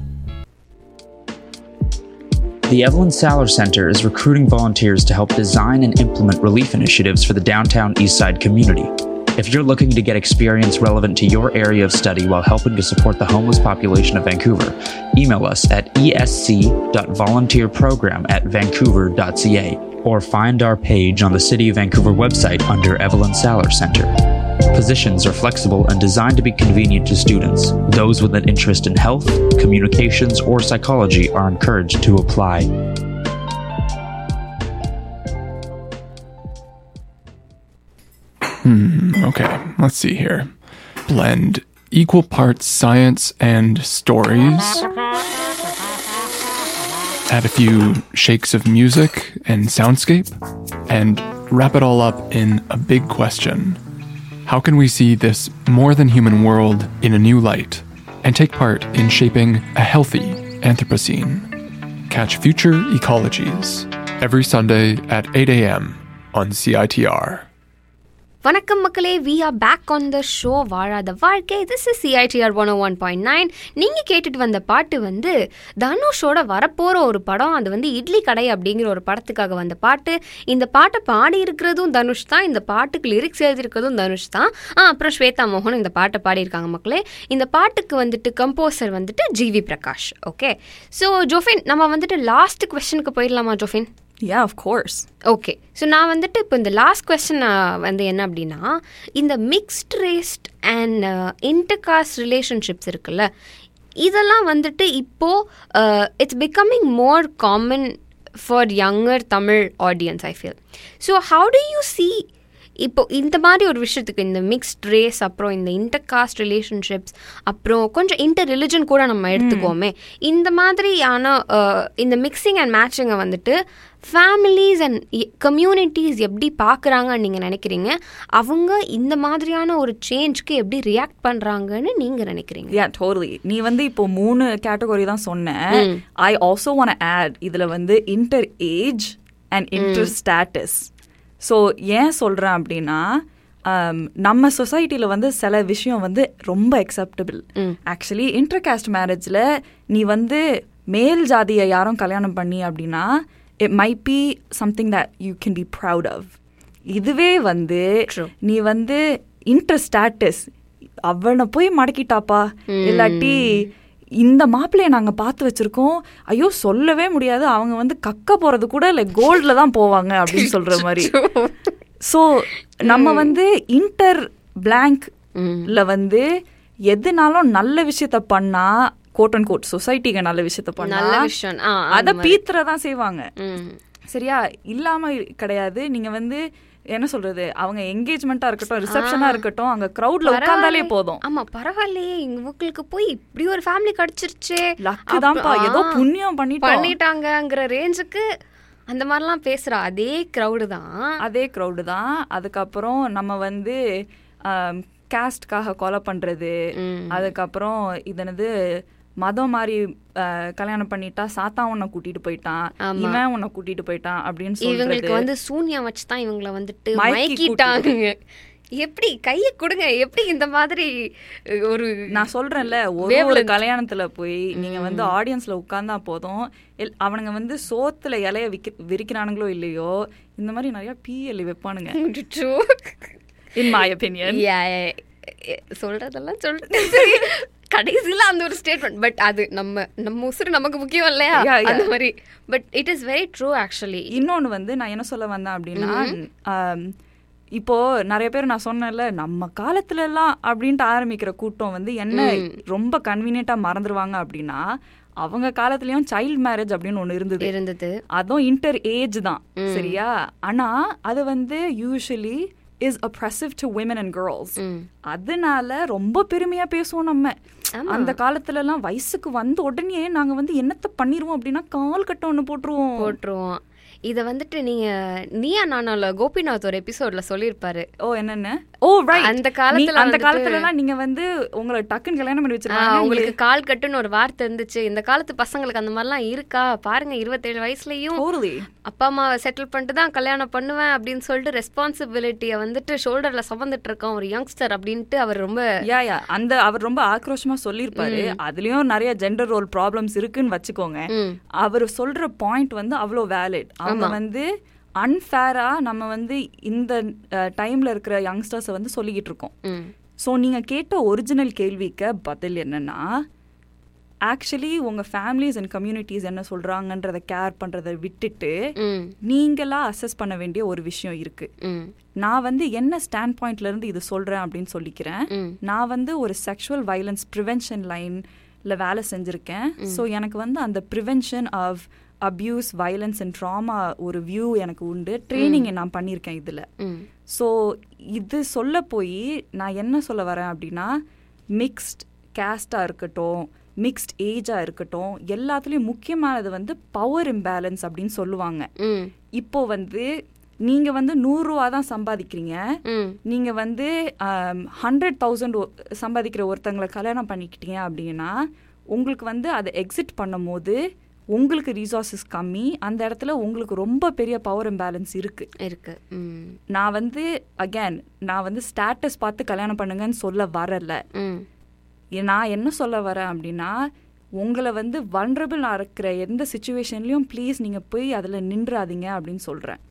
The Evelyn Saller Center is recruiting volunteers to help design and implement relief initiatives for the downtown Eastside community. If you're looking to get experience relevant to your area of study while helping to support the homeless population of Vancouver, email us at esc.volunteerprogram at vancouver.ca or find our page on the City of Vancouver website under Evelyn Saller Center. Positions are flexible and designed to be convenient to students. Those with an interest in health, communications, or psychology are encouraged to apply.
Hmm, okay, let's see here. Blend equal parts science and stories. Add a few shakes of music and soundscape. And wrap it all up in a big question. How can we see this more than human world in a new light and take part in shaping a healthy Anthropocene? Catch Future Ecologies every Sunday at 8 a.m. on CITR.
வணக்கம் மக்களே we are back on the show வாழாத வாழ்க்கை this is CITR one one point nine நீங்கள் கேட்டுட்டு வந்த பாட்டு வந்து தனுஷோட வரப்போகிற ஒரு படம் அது வந்து இட்லி கடை அப்படிங்கிற ஒரு படத்துக்காக வந்த பாட்டு இந்த பாட்டை பாடி இருக்கிறதும் தனுஷ் தான் இந்த பாட்டுக்கு லிரிக்ஸ் எழுதியிருக்கிறதும் தனுஷ் தான் ஆ அப்புறம் ஸ்வேதா மோகன் இந்த பாட்டை பாடியிருக்காங்க மக்களே இந்த பாட்டுக்கு வந்துட்டு கம்போசர் வந்துட்டு ஜிவி பிரகாஷ் ஓகே ஸோ ஜோஃபின் நம்ம வந்துட்டு லாஸ்ட் கொஸ்டனுக்கு போயிடலாமா Jofin
yeah of course
okay so நான் வந்துட்டு இப்போ இந்த லாஸ்ட் கொஸ்டின் வந்து என்ன அப்படின்னா இந்த mixed raced and intercaste relationships இருக்குல்ல இதெல்லாம் வந்துட்டு இப்போது it's becoming more common for younger Tamil audiences I feel so how do you see இப்போ இந்த மாதிரி ஒரு விஷயத்துக்கு இந்த மிக்ஸ்ட் ரேஸ் அப்புறம் இந்த இன்டர் காஸ்ட் ரிலேஷன்ஷிப்ஸ் அப்புறம் கொஞ்சம் இன்டர் ரிலிஜன் கூட நம்ம எடுத்துக்கோமே இந்த மாதிரியான அஹ், இந்த மிக்சிங் அண்ட் மேட்சிங்கை வந்துட்டு ஃபேமிலிஸ் அண்ட் கம்யூனிட்டிஸ் எப்படி பார்க்குறாங்கன்னு நீங்கள் நினைக்கிறீங்க அவங்க இந்த மாதிரியான ஒரு சேஞ்ச்க்கு எப்படி ரியாக்ட் பண்ணுறாங்கன்னு நீங்கள் நினைக்கிறீங்க
யா டோட்டலி நீ வந்து இப்போ மூணு கேட்டகரி தான் சொன்ன ஐ ஆல்சோ வான் ஆட் இதுல வந்து inter age and inter status so ஏன் சொல்றேன் அப்படின்னா um, நம்ம சொசைட்டியில் வந்து சில விஷயம் வந்து ரொம்ப அக்செப்டபிள் ஆக்சுவலி இன்டர் காஸ்ட் மேரேஜில் நீ வந்து மேல் ஜாதியை யாரும் கல்யாணம் பண்ணி அப்படின்னா it might be something that you can be proud of இதுவே வந்து நீ வந்து இன்டர் ஸ்டாட்டஸ் அவனை போய் மடக்கிட்டாப்பா இல்லாட்டி இந்த மாப்பிள்ளைய நாங்க பார்த்து வச்சிருக்கோம் ஐயோ சொல்லவே முடியாது அவங்க வந்து கக்க போறது கூட லைக் கோல்ட்ல தான் போவாங்க அப்படின்னு சொல்ற மாதிரி ஸோ நம்ம வந்து இன்டர் பிளாங்க்ல வந்து எதுனாலும் நல்ல விஷயத்த பண்ணா கோட் அண்ட் கோட் சொசைட்டிக்கு நல்ல விஷயத்த பண்ணா
நல்ல விஷயம். ஆ, அந்த
அதை
மாதிரி.
பீத்துறதான் செய்வாங்க
ம்
சரியா இல்லாம கிடையாது நீங்க வந்து என்ன சொல்றது அவங்க என்கேஜ்மெண்ட்டா இருக்கட்டும் ரிசப்ஷனா இருக்கட்டும் அங்க கிரவுட்ல உட்கார்ந்தாலே போதும்
ஆமா பரவாயில்லையே இவங்களுக்கு போய் இப்படி ஒரு ஃபேமிலி கிடைச்சிருச்சு
லக்கு தான்ப்பா,
அப்ப-
ஏதோ
ஆ,
புண்ணியம் பண்ணிட்டோம்.
பண்ணிட்டாங்கங்கிற ரேஞ்சுக்கு அந்த மாதிரிலாம் பேசுற அதே க்ரௌடு தான்
அதே க்ரௌடு தான் அதுக்கப்புறம் நம்ம வந்து கேஸ்ட்காக கொலை பண்றது அதுக்கப்புறம் இதனது மதம் மாதிரி அஹ், கல்யாணம் பண்ணிட்டா சாத்தா உன்னை கூட்டிட்டு போயிட்டான்
ஆமா.
இவன் உன்னை கூட்டிட்டு போயிட்டான் அப்படின்னு
இவங்களுக்கு
சொல்றது
வந்து சூன்யம் வச்சு தான் இவங்களை வந்துட்டு
மயக்கி
மயக்கிட்டாங்க எப்படி கையை கொடுங்க எப்படி இந்த மாதிரி அஹ், ஒரு
நான் சொல்றேன்ல ஒரு ஒரு
Wavelength.
கல்யாணத்துல போய் நீங்க வந்து ஆடியன்ஸ்ல உட்கார்ந்தா போதும் எல்- அவனுங்க வந்து சோத்துல இலைய விக்க விரிக்கிறானுங்களோ இல்லையோ இந்த மாதிரி நிறைய பிஎல் வைப்பானுங்க
True.
In my opinion
Yeah, yeah, yeah. சொல்றதெல்லாம் சொல்லிட்டு சரி கடைசியில அந்த ஒரு ஸ்டேட்மெண்ட் பட் அது நம்ம நம்ம உசுறு நமக்கு முக்கியம் இல்லையா
Yeah, yeah.
அந்த மாதிரி but it is very true actually
இன்னொன்னு வந்து நான் என்ன சொல்ல வந்தேன் அப்படின்னா ஆம், இப்போ நிறைய பேர் நான் சொன்னேன்ல நம்ம காலத்துல எல்லாம் அப்படின்ட்டு ஆரம்பிக்கிற கூட்டம் வந்து என்ன ரொம்ப கன்வீனியன்ட்டா மறந்துடுவாங்க அப்படின்னா அவங்க காலத்துலயும் சைல்ட் மேரேஜ் அப்படின்னு ஒண்ணு இருந்தது
இருந்தது
அதுவும் இன்டர் ஏஜ் தான் சரியா ஆனா அது வந்து usually is oppressive to women and girls அதனால ரொம்ப பெருமையா பேசுவோம் நம்ம அந்த காலத்துல எல்லாம் வயசுக்கு வந்த உடனே நாங்க வந்து என்னத்த பண்ணிருவோம் அப்படின்னா கால் கட்ட ஒண்ணு போட்டுருவோம்
போட்டுருவோம் இத வந்துட்டு நீங்க நீயா நானால கோபிநாத் ஒரு எபிசோட்ல சொல்லியிருப்பாரு
ஓ என்னென்ன ஓ ரைட்
அந்த காலத்துல
அந்த
வந்துட்டு-
காலத்துல எல்லாம் நீங்க வந்து உங்களை டக்குன்னு கல்யாணம் பண்ணி
ஆ,
வச்சிருக்காங்க
உங்களுக்கு கால் கட்டுன்னு ஒரு வார்த்தை இருந்துச்சு இந்த காலத்து பசங்களுக்கு அந்த மாதிரிலாம் இருக்கா பாருங்க இருபத்தேழு வயசுலயும்
Totally.
அப்பா அம்மாவை செட்டில் பண்ணிட்டு தான் கல்யாணம் பண்ணுவேன் அப்படின்னு சொல்லிட்டு ரெஸ்பான்சிபிலிட்டியை வந்துட்டு ஷோல்டர்ல சுமந்துட்டு இருக்கோம் ஒரு யங்ஸ்டர் அப்படின்ட்டு அவர் ரொம்ப
யா யா அந்த அவர் ரொம்ப ஆக்ரோஷமா சொல்லியிருப்பாரு அதுலயும் நிறைய ஜெண்டர் ரோல் ப்ராப்ளம்ஸ் இருக்குன்னு வச்சுக்கோங்க அவர் சொல்ற பாயிண்ட் வந்து அவ்வளோ வேலிட் அவங்க வந்து அன்ஃபேரா நம்ம வந்து இந்த டைம்ல இருக்கிற யங்ஸ்டர்ஸை வந்து சொல்லிக்கிட்டு இருக்கோம்
ம்,
ஸோ நீங்க கேட்ட ஒரிஜினல் கேள்விக்கு பதில் என்னன்னா ஆக்சுவலி உங்க ஃபேமிலிஸ் அண்ட் கம்யூனிட்டிஸ் என்ன சொல்றாங்கன்றத கேர் பண்றதை விட்டுட்டு
ம்,
நீங்களா அசஸ் பண்ண வேண்டிய ஒரு விஷயம் இருக்கு
ம்,
நான் வந்து என்ன ஸ்டாண்ட் பாயிண்ட்ல இருந்து இது சொல்றேன் அப்படின்னு சொல்லிக்கிறேன்
ம்.
நான் வந்து ஒரு செக்ஷுவல் வயலன்ஸ் ப்ரிவென்ஷன் லைன்ல வேலை செஞ்சிருக்கேன் ஸோ எனக்கு வந்து அந்த prevention of abuse violence and trauma ஒரு வியூ எனக்கு உண்டு ட்ரைனிங் நான் பண்ணியிருக்கேன் இதுல
ம்.
ஸோ இது சொல்ல போய் நான் என்ன சொல்ல வரேன் அப்படின்னா மிக்ஸ்ட் கேஸ்டாக இருக்கட்டும் மிக்ஸ்ட் ஏஜாக இருக்கட்டும் எல்லாத்துலேயும் முக்கியமானது வந்து பவர் இம்பேலன்ஸ் அப்படின்னு சொல்லுவாங்க
ம்,
இப்போ வந்து நீங்க வந்து நூறுரூவா தான் சம்பாதிக்கிறீங்க
ம்.
நீங்க வந்து ஹண்ட்ரட் தௌசண்ட் சம்பாதிக்கிற ஒருத்தங்களை கல்யாணம் பண்ணிக்கிட்டீங்க அப்படின்னா உங்களுக்கு வந்து அதை எக்ஸிட் பண்ணும்போது உங்களுக்கு ரிசோர்ஸஸ் கம்மி அந்த இடத்துல உங்களுக்கு ரொம்ப பெரிய பவர் இம்பேலன்ஸ் இருக்கு
இருக்கு ம்,
நான் வந்து அகேன் நான் வந்து ஸ்டேட்டஸ் பார்த்து கல்யாணம் பண்ணுங்கன்னு சொல்ல வரல
ம்.
ஏ- நான் என்ன சொல்ல வரேன் அப்படின்னா உங்களை வந்து வல்னரபிள் இருக்கிற எந்த சுச்சுவேஷன்லையும் ப்ளீஸ் நீங்கள் போய் அதில் நின்றாதீங்க அப்படின்னு சொல்கிறேன்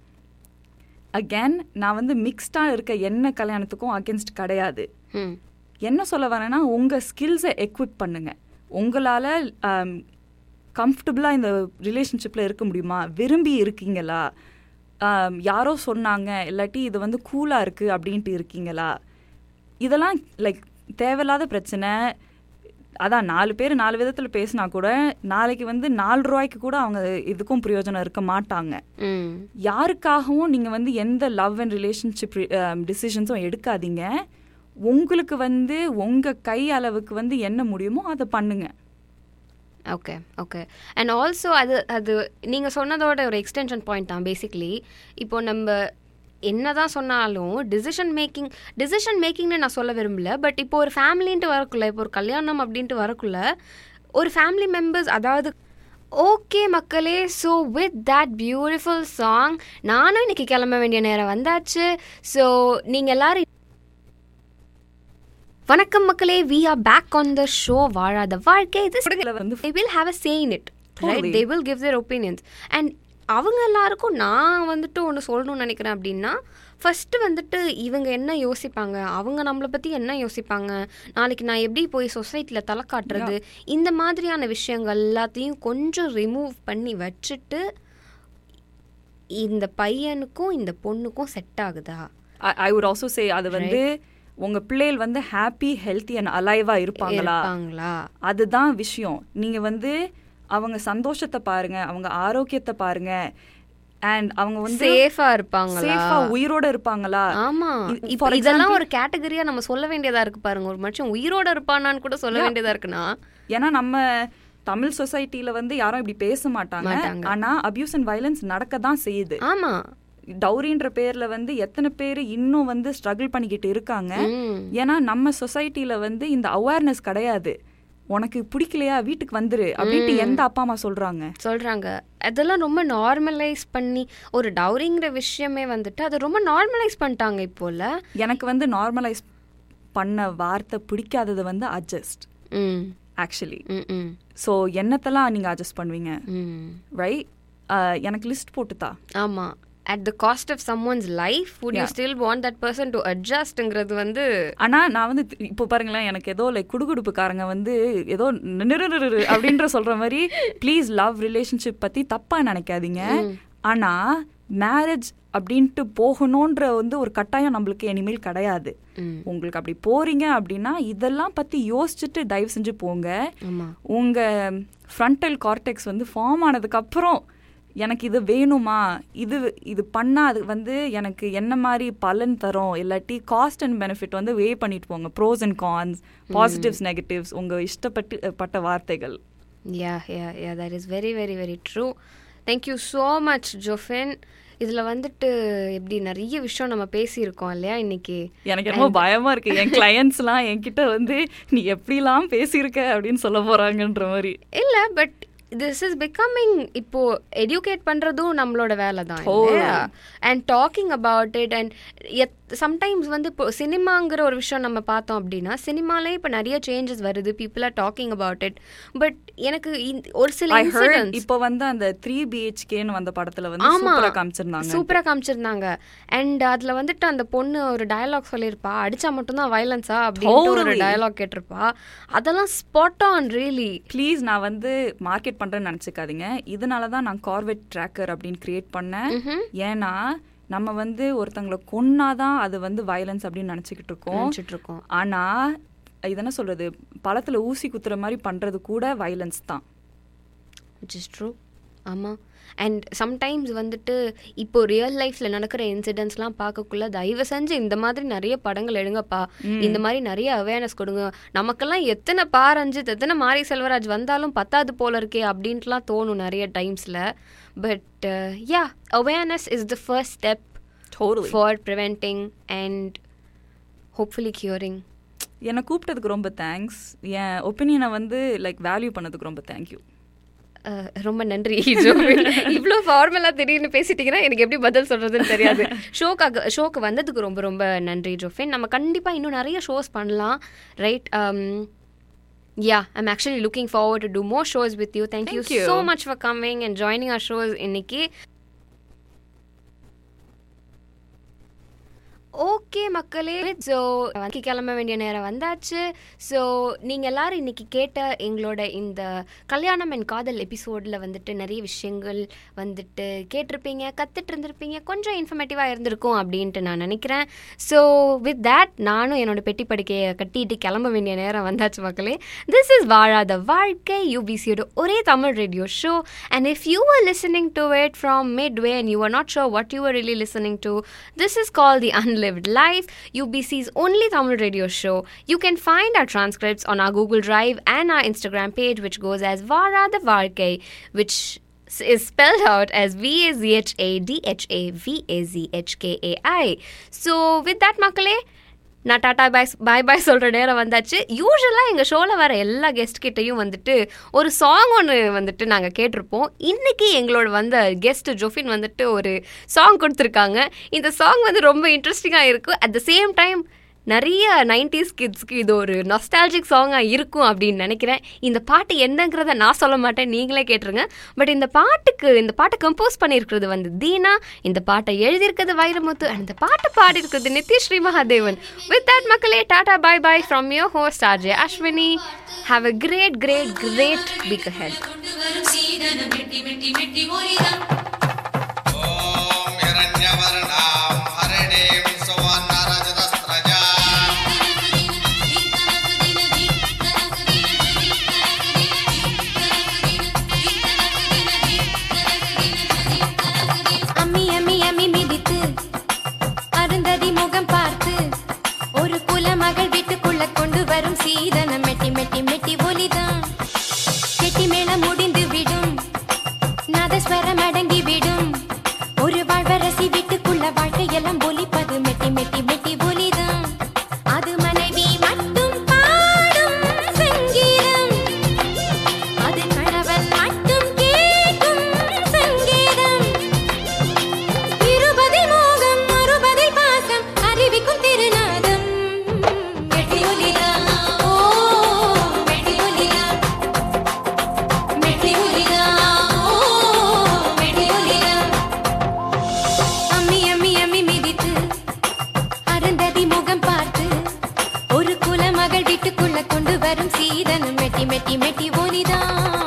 அகேன் நான் வந்து மிக்ஸ்டாக இருக்க என்ன கல்யாணத்துக்கும் அகேன்ஸ்ட் கிடையாது
ம்.
என்ன சொல்ல வரேன்னா உங்கள் ஸ்கில்ஸை எக்விப் பண்ணுங்க உங்களால் கம்ஃபர்டபுளாக இந்த ரிலேஷன்ஷிப்பில் இருக்க முடியுமா விரும்பி இருக்கீங்களா ஆம், யாரோ சொன்னாங்க இல்லாட்டி இது வந்து கூலாக இருக்குது அப்படின்ட்டு இருக்கீங்களா இதெல்லாம் லைக் தேவையில்லாத பிரச்சனை அதான் நாலு பேர் நாலு விதத்தில் பேசினா கூட நாளைக்கு வந்து நாலு ரூபாய்க்கு கூட அவங்க இதுக்கும் பிரயோஜனம் இருக்க மாட்டாங்க
ம்.
யாருக்காகவும் நீங்கள் வந்து எந்த லவ் அண்ட் ரிலேஷன்ஷிப் டிசிஷன்ஸும் எடுக்காதீங்க உங்களுக்கு வந்து உங்கள் கை அளவுக்கு வந்து என்ன முடியுமோ அதை பண்ணுங்க
ஓகே ஓகே அண்ட் ஆல்சோ அது அது நீங்கள் சொன்னதோட ஒரு எக்ஸ்டென்ஷன் பாயிண்ட் தான் பேசிக்லி இப்போ நம்ம என்னதான் சொன்னாலும் டிசிஷன் மேக்கிங் டிசிஷன் மேக்கிங்னு நான் சொல்ல விரும்பல பட் இப்போ ஒரு ஃபேமிலின்ட்டு வரக்குள்ள இப்போ ஒரு கல்யாணம் அப்படின்ட்டு வரக்குள்ள ஒரு ஃபேமிலி மெம்பர்ஸ் அதாவது ஓகே மக்களே so with that beautiful song நானும் இன்னைக்கு கிளம்ப வேண்டிய நேரம் வந்தாச்சு ஸோ நீங்கள் எல்லாரும் வணக்கம் மக்களே we are back on the show வாழாத வாழ்க்கை this
வந்து
they will have a say in it right
Totally.
they will give their opinions and அவங்க எல்லாருக்கும் நான் வந்துட்டு ஒன்று சொல்லணும்னு நினைக்கிறேன் அப்படின்னா ஃபஸ்ட்டு வந்துட்டு இவங்க என்ன யோசிப்பாங்க அவங்க நம்மளை பற்றி என்ன யோசிப்பாங்க நாளைக்கு நான் எப்படி போய் சொசைட்டியில் தலை காட்டுறது இந்த மாதிரியான விஷயங்கள் எல்லாத்தையும் கொஞ்சம் ரிமூவ் பண்ணி வச்சுட்டு இந்த பையனுக்கும் இந்த பொண்ணுக்கும் செட் ஆகுதா
ஐ வுட் ஆல்சோ சே அது வந்து உங்க பிள்ளைகள் வந்து ஹாப்பி ஹெல்த்தி அண்ட் அலைவா இருப்பாங்களா
இருப்பாங்களா
அதுதான் விஷயம் நீங்க வந்து அவங்க சந்தோஷத்தை பாருங்க அவங்க ஆரோக்கியத்தை பாருங்க அண்ட் அவங்க வந்து
சேஃபா இருப்பாங்களா
சேஃபா உயிரோட இருப்பாங்களா
ஆமா
இ-
இப்போ
for
இதெல்லாம்
example-
ஒரு கேட்டகரியா நம்ம சொல்ல வேண்டியதா இருக்கு பாருங்க ஒரு மனுஷன் உயிரோட இருப்பானான்னு கூட சொல்ல வேண்டியதா இருக்குன்னா
ஏன்னா நம்ம தமிழ் சொசைட்டில வந்து யாரும் இப்படி பேச மாட்டாங்க
மாட்டாங்க.
ஆனா அபியூஸ் அண்ட் வயலன்ஸ் நடக்க தான் செய்யுது
ஆமா
டௌரின்ற பேர்ல வந்து எத்தனை பேர் இன்னும் வந்து ஸ்ட்ரகிள் பண்ணிக்கிட்டு இருக்காங்க
ம்.
ஏன்னா நம்ம சொசைட்டில வந்து இந்த அவேர்னஸ் கிடையாது உனக்கு பிடிக்கலையா வீட்டுக்கு வந்துரு அப்படின்ட்டு எந்த அப்பா அம்மா சொல்றாங்க
சொல்றாங்க அதெல்லாம் ரொம்ப நார்மலைஸ் பண்ணி ஒரு டவுரிங்கிற விஷயமே வந்துட்டு அதை ரொம்ப நார்மலைஸ் பண்ணிட்டாங்க இப்போல
எனக்கு வந்து நார்மலைஸ் பண்ண வார்த்தை பிடிக்காதது வந்து அட்ஜஸ்ட்
ம்
ஆக்சுவலி
ம் ம்
ஸோ என்னத்தெல்லாம் நீங்கள் அட்ஜஸ்ட் பண்ணுவீங்க
ம்
ரைட் எனக்கு லிஸ்ட் போட்டுத்தா
ஆமா at the cost of someone's life would you
Yeah.
Still want that person to அட்ஜஸ்ட்ங்கிறது வந்து
ஆனா நான் வந்து தி- இப்போ பாருங்களேன் எனக்கு ஏதோ லைக் குடுகுடுப்புக்காரங்க வந்து ஏதோ நிரு அப்படின்ற சொல்ற மாதிரி ப்ளீஸ் லவ் ரிலேஷன்ஷிப் பத்தி தப்பா நினைக்காதீங்க ஆனா மேரேஜ் அப்படின்ட்டு போகணுன்ற வந்து ஒரு கட்டாயம் நம்மளுக்கு இனிமேல் கிடையாது
ம்.
உங்களுக்கு அப்படி போறீங்க அப்படின்னா இதெல்லாம் பத்தி யோசிச்சுட்டு தயவு செஞ்சு போங்க
ஆமா
உங்க ஃப்ரண்டல் கார்டெக்ஸ் வந்து ஃபார்ம் ஆனதுக்கு அப்புறம் எனக்கு இது வேணுமா இது இது பண்ணா அது வந்து எனக்கு என்ன மாதிரி பலன் தரும் இல்லாட்டி காஸ்ட் அண்ட் பெனிஃபிட் வந்து வே பண்ணிட்டு போங்க pros and cons positives negatives உங்க இஷ்டப்பட்டு பட்ட வார்த்தைகள்
yeah yeah yeah that is very very very true thank you so much Jofin இதில் வந்துட்டு எப்படி நிறைய விஷயம் நம்ம பேசியிருக்கோம் இல்லையா இன்னைக்கு
எனக்கு ரொம்ப பயமா இருக்கு என் கிளையண்ட்ஸ்லாம் என்கிட்ட வந்து நீ எப்படிலாம் பேசியிருக்க அப்படின்னு சொல்ல போறாங்கன்ற மாதிரி
இல்லை பட் திஸ் இஸ் பிகமிங் இப்போ எடியூகேட் பண்ணுறதும் நம்மளோட வேலை தான்
Totally.
And talking about it and எத் சம்டைம்ஸ் வந்து இப்போ சினிமாங்கிற ஒரு விஷயம் நம்ம பார்த்தோம் அப்படின்னா சினிமாலே இப்போ நிறைய சேஞ்சஸ் வருது people are talking about it but எனக்கு இந்த- ஒரு சில
ஐ ஹர்ட்
இன்சிடென்ட்ஸ்
இப்போ வந்து அந்த த்ரீ பிஹெச்கேன்னு வந்த படத்துல வந்து
ஆமா
சூப்பரா காமிச்சிருந்தாங்க
சூப்பரா காமிச்சிருந்தாங்க அண்ட் அதுல வந்துட்டு அந்த பொண்ணு ஒரு டயலாக் சொல்லியிருப்பா அடிச்சா மட்டும்தான் வயலன்ஸா அப்படின்னு ஒரு
Totally.
டயலாக் கேட்டிருப்பா அதெல்லாம் ஸ்பாட் ஆன் ரியலி
ப்ளீஸ் நான் வந்து மார்க்கெட் பண்றேன்னு நினச்சிக்காதீங்க இதனால தான் நான் கார்வெட் ட்ராக்கர் அப்படின்னு கிரியேட் பண்ணேன் ஏன்னா நம்ம வந்து ஒருத்தங்களை கொன்னாதான் அது வந்து வயலன்ஸ் அப்படின்னு நினச்சிக்கிட்டு இருக்கோம்
நினைச்சிட்டு இருக்கோம்
ஆனா இது என்ன சொல்றது பழத்துல ஊசி குத்துற மாதிரி பண்றது கூட வயலன்ஸ் தான்
விச் இஸ் ட்ரூ ஆமாம் அண்ட் சம்டைம்ஸ் வந்துட்டு இப்போ ரியல் லைஃப்பில் நடக்கிற இன்சிடென்ட்ஸ்லாம் பார்க்கக்குள்ள தயவு செஞ்சு இந்த மாதிரி நிறைய படங்கள் எடுங்கப்பா இந்த மாதிரி நிறைய அவேர்னஸ் கொடுங்க நமக்கெல்லாம் எத்தனை பாரஞ்சித் எத்தனை மாரி செல்வராஜ் வந்தாலும் பத்தாது போல இருக்கே அப்படின்ட்டுலாம் தோணும் நிறைய டைம்ஸில் but yeah awareness is the first step
Totally.
For preventing and hopefully curing
என்னை கூப்பிட்டதுக்கு ரொம்ப தேங்க்ஸ் என் ஒப்பீனியனை வந்து லைக் வேல்யூ பண்ணதுக்கு ரொம்ப தேங்க்யூ
அஹ், ரொம்ப நன்றி ஜோபின் இவ்வளோ ஃபார்மலாக திடீர்னு பேசிட்டீங்கன்னா எனக்கு எப்படி பதில் சொல்கிறதுன்னு தெரியாது ஷோக்காக ஷோக்கு வந்ததுக்கு ரொம்ப ரொம்ப நன்றி ஜோஃபின் நம்ம கண்டிப்பாக இன்னும் நிறைய ஷோஸ் பண்ணலாம் right yeah I'm actually looking forward to do more shows with you thank you
Thank you.
So much for coming and joining our shows இன்னைக்கு ஓகே மக்களே ஸோ வங்கி கிளம்ப வேண்டிய நேரம் வந்தாச்சு ஸோ நீங்கள் எல்லாரும் இன்னைக்கு கேட்ட எங்களோட இந்த கல்யாணம் என் காதல் எபிசோடில் வந்துட்டு நிறைய விஷயங்கள் வந்துட்டு கேட்டிருப்பீங்க கற்றுட்டு இருந்திருப்பீங்க கொஞ்சம் இன்ஃபர்மேட்டிவாக இருந்திருக்கும் அப்படின்ட்டு நான் நினைக்கிறேன் ஸோ வித் தேட் நானும் என்னோட பெட்டி படுக்கையை கட்டிட்டு கிளம்ப வேண்டிய நேரம் வந்தாச்சு மக்களே திஸ் இஸ் வாழாத வாழ்க்கை யூபிசியோட ஒரே Tamil radio show and if you are listening to it from midway and you are not sure what you are really listening to. This is called The Unlived Life, UBC's only Tamil radio show. You can find our transcripts on our Google Drive and our Instagram page, which goes as Vara the Varke, which s- is spelled out as V A Z H A D H A V A Z H K A I. So, with that, Makale, நான் tata bye bye bye சொல்கிற நேரம் வந்தாச்சு யூஸ்வலாக எங்கள் ஷோவில் வர எல்லா guest கிட்டேயும் வந்துட்டு ஒரு சாங் ஒன்று வந்துட்டு நாங்கள் கேட்டிருப்போம் இன்னைக்கு எங்களோட வந்த கெஸ்ட் ஜோஃபின் வந்துட்டு ஒரு சாங் கொடுத்துருக்காங்க இந்த சாங் வந்து ரொம்ப இன்ட்ரெஸ்டிங்காக இருக்கும் அட் த சேம் டைம் நிறைய நைன்டிஸ் கிட்ஸ்க்கு இது ஒரு நொஸ்டாலஜிக் சாங்காக இருக்கும் அப்படின்னு நினைக்கிறேன் இந்த பாட்டு என்னங்கிறத நான் சொல்ல மாட்டேன் நீங்களே கேட்டுருங்க பட் இந்த பாட்டுக்கு இந்த பாட்டை கம்போஸ் பண்ணியிருக்கிறது வந்து தீனா இந்த பாட்டை எழுதியிருக்கிறது வைரமுத்து and இந்த பாட்டை பாடியிருக்கிறது நித்யஸ்ரீ மகாதேவன் வித் தட் மக்களே tata bye bye from your host RJ Ashwini have a great great great big head
அம்மி அம்மி அம்மி மிதித்து அருந்ததி முகம் பார்த்து ஒரு குலமகள் வீட்டுக்குள்ள கொண்டு வரும் சீதனம் மெட்டி மெட்டி மெட்டி ஒலிதான் கெட்டி மேளம் முடிந்து விடும் நாதஸ்வரம் அடங்கி வீட்டுக்குள்ள கொண்டு வரும் சீதனம் மெட்டி மெட்டி மெட்டி ஒலிதான்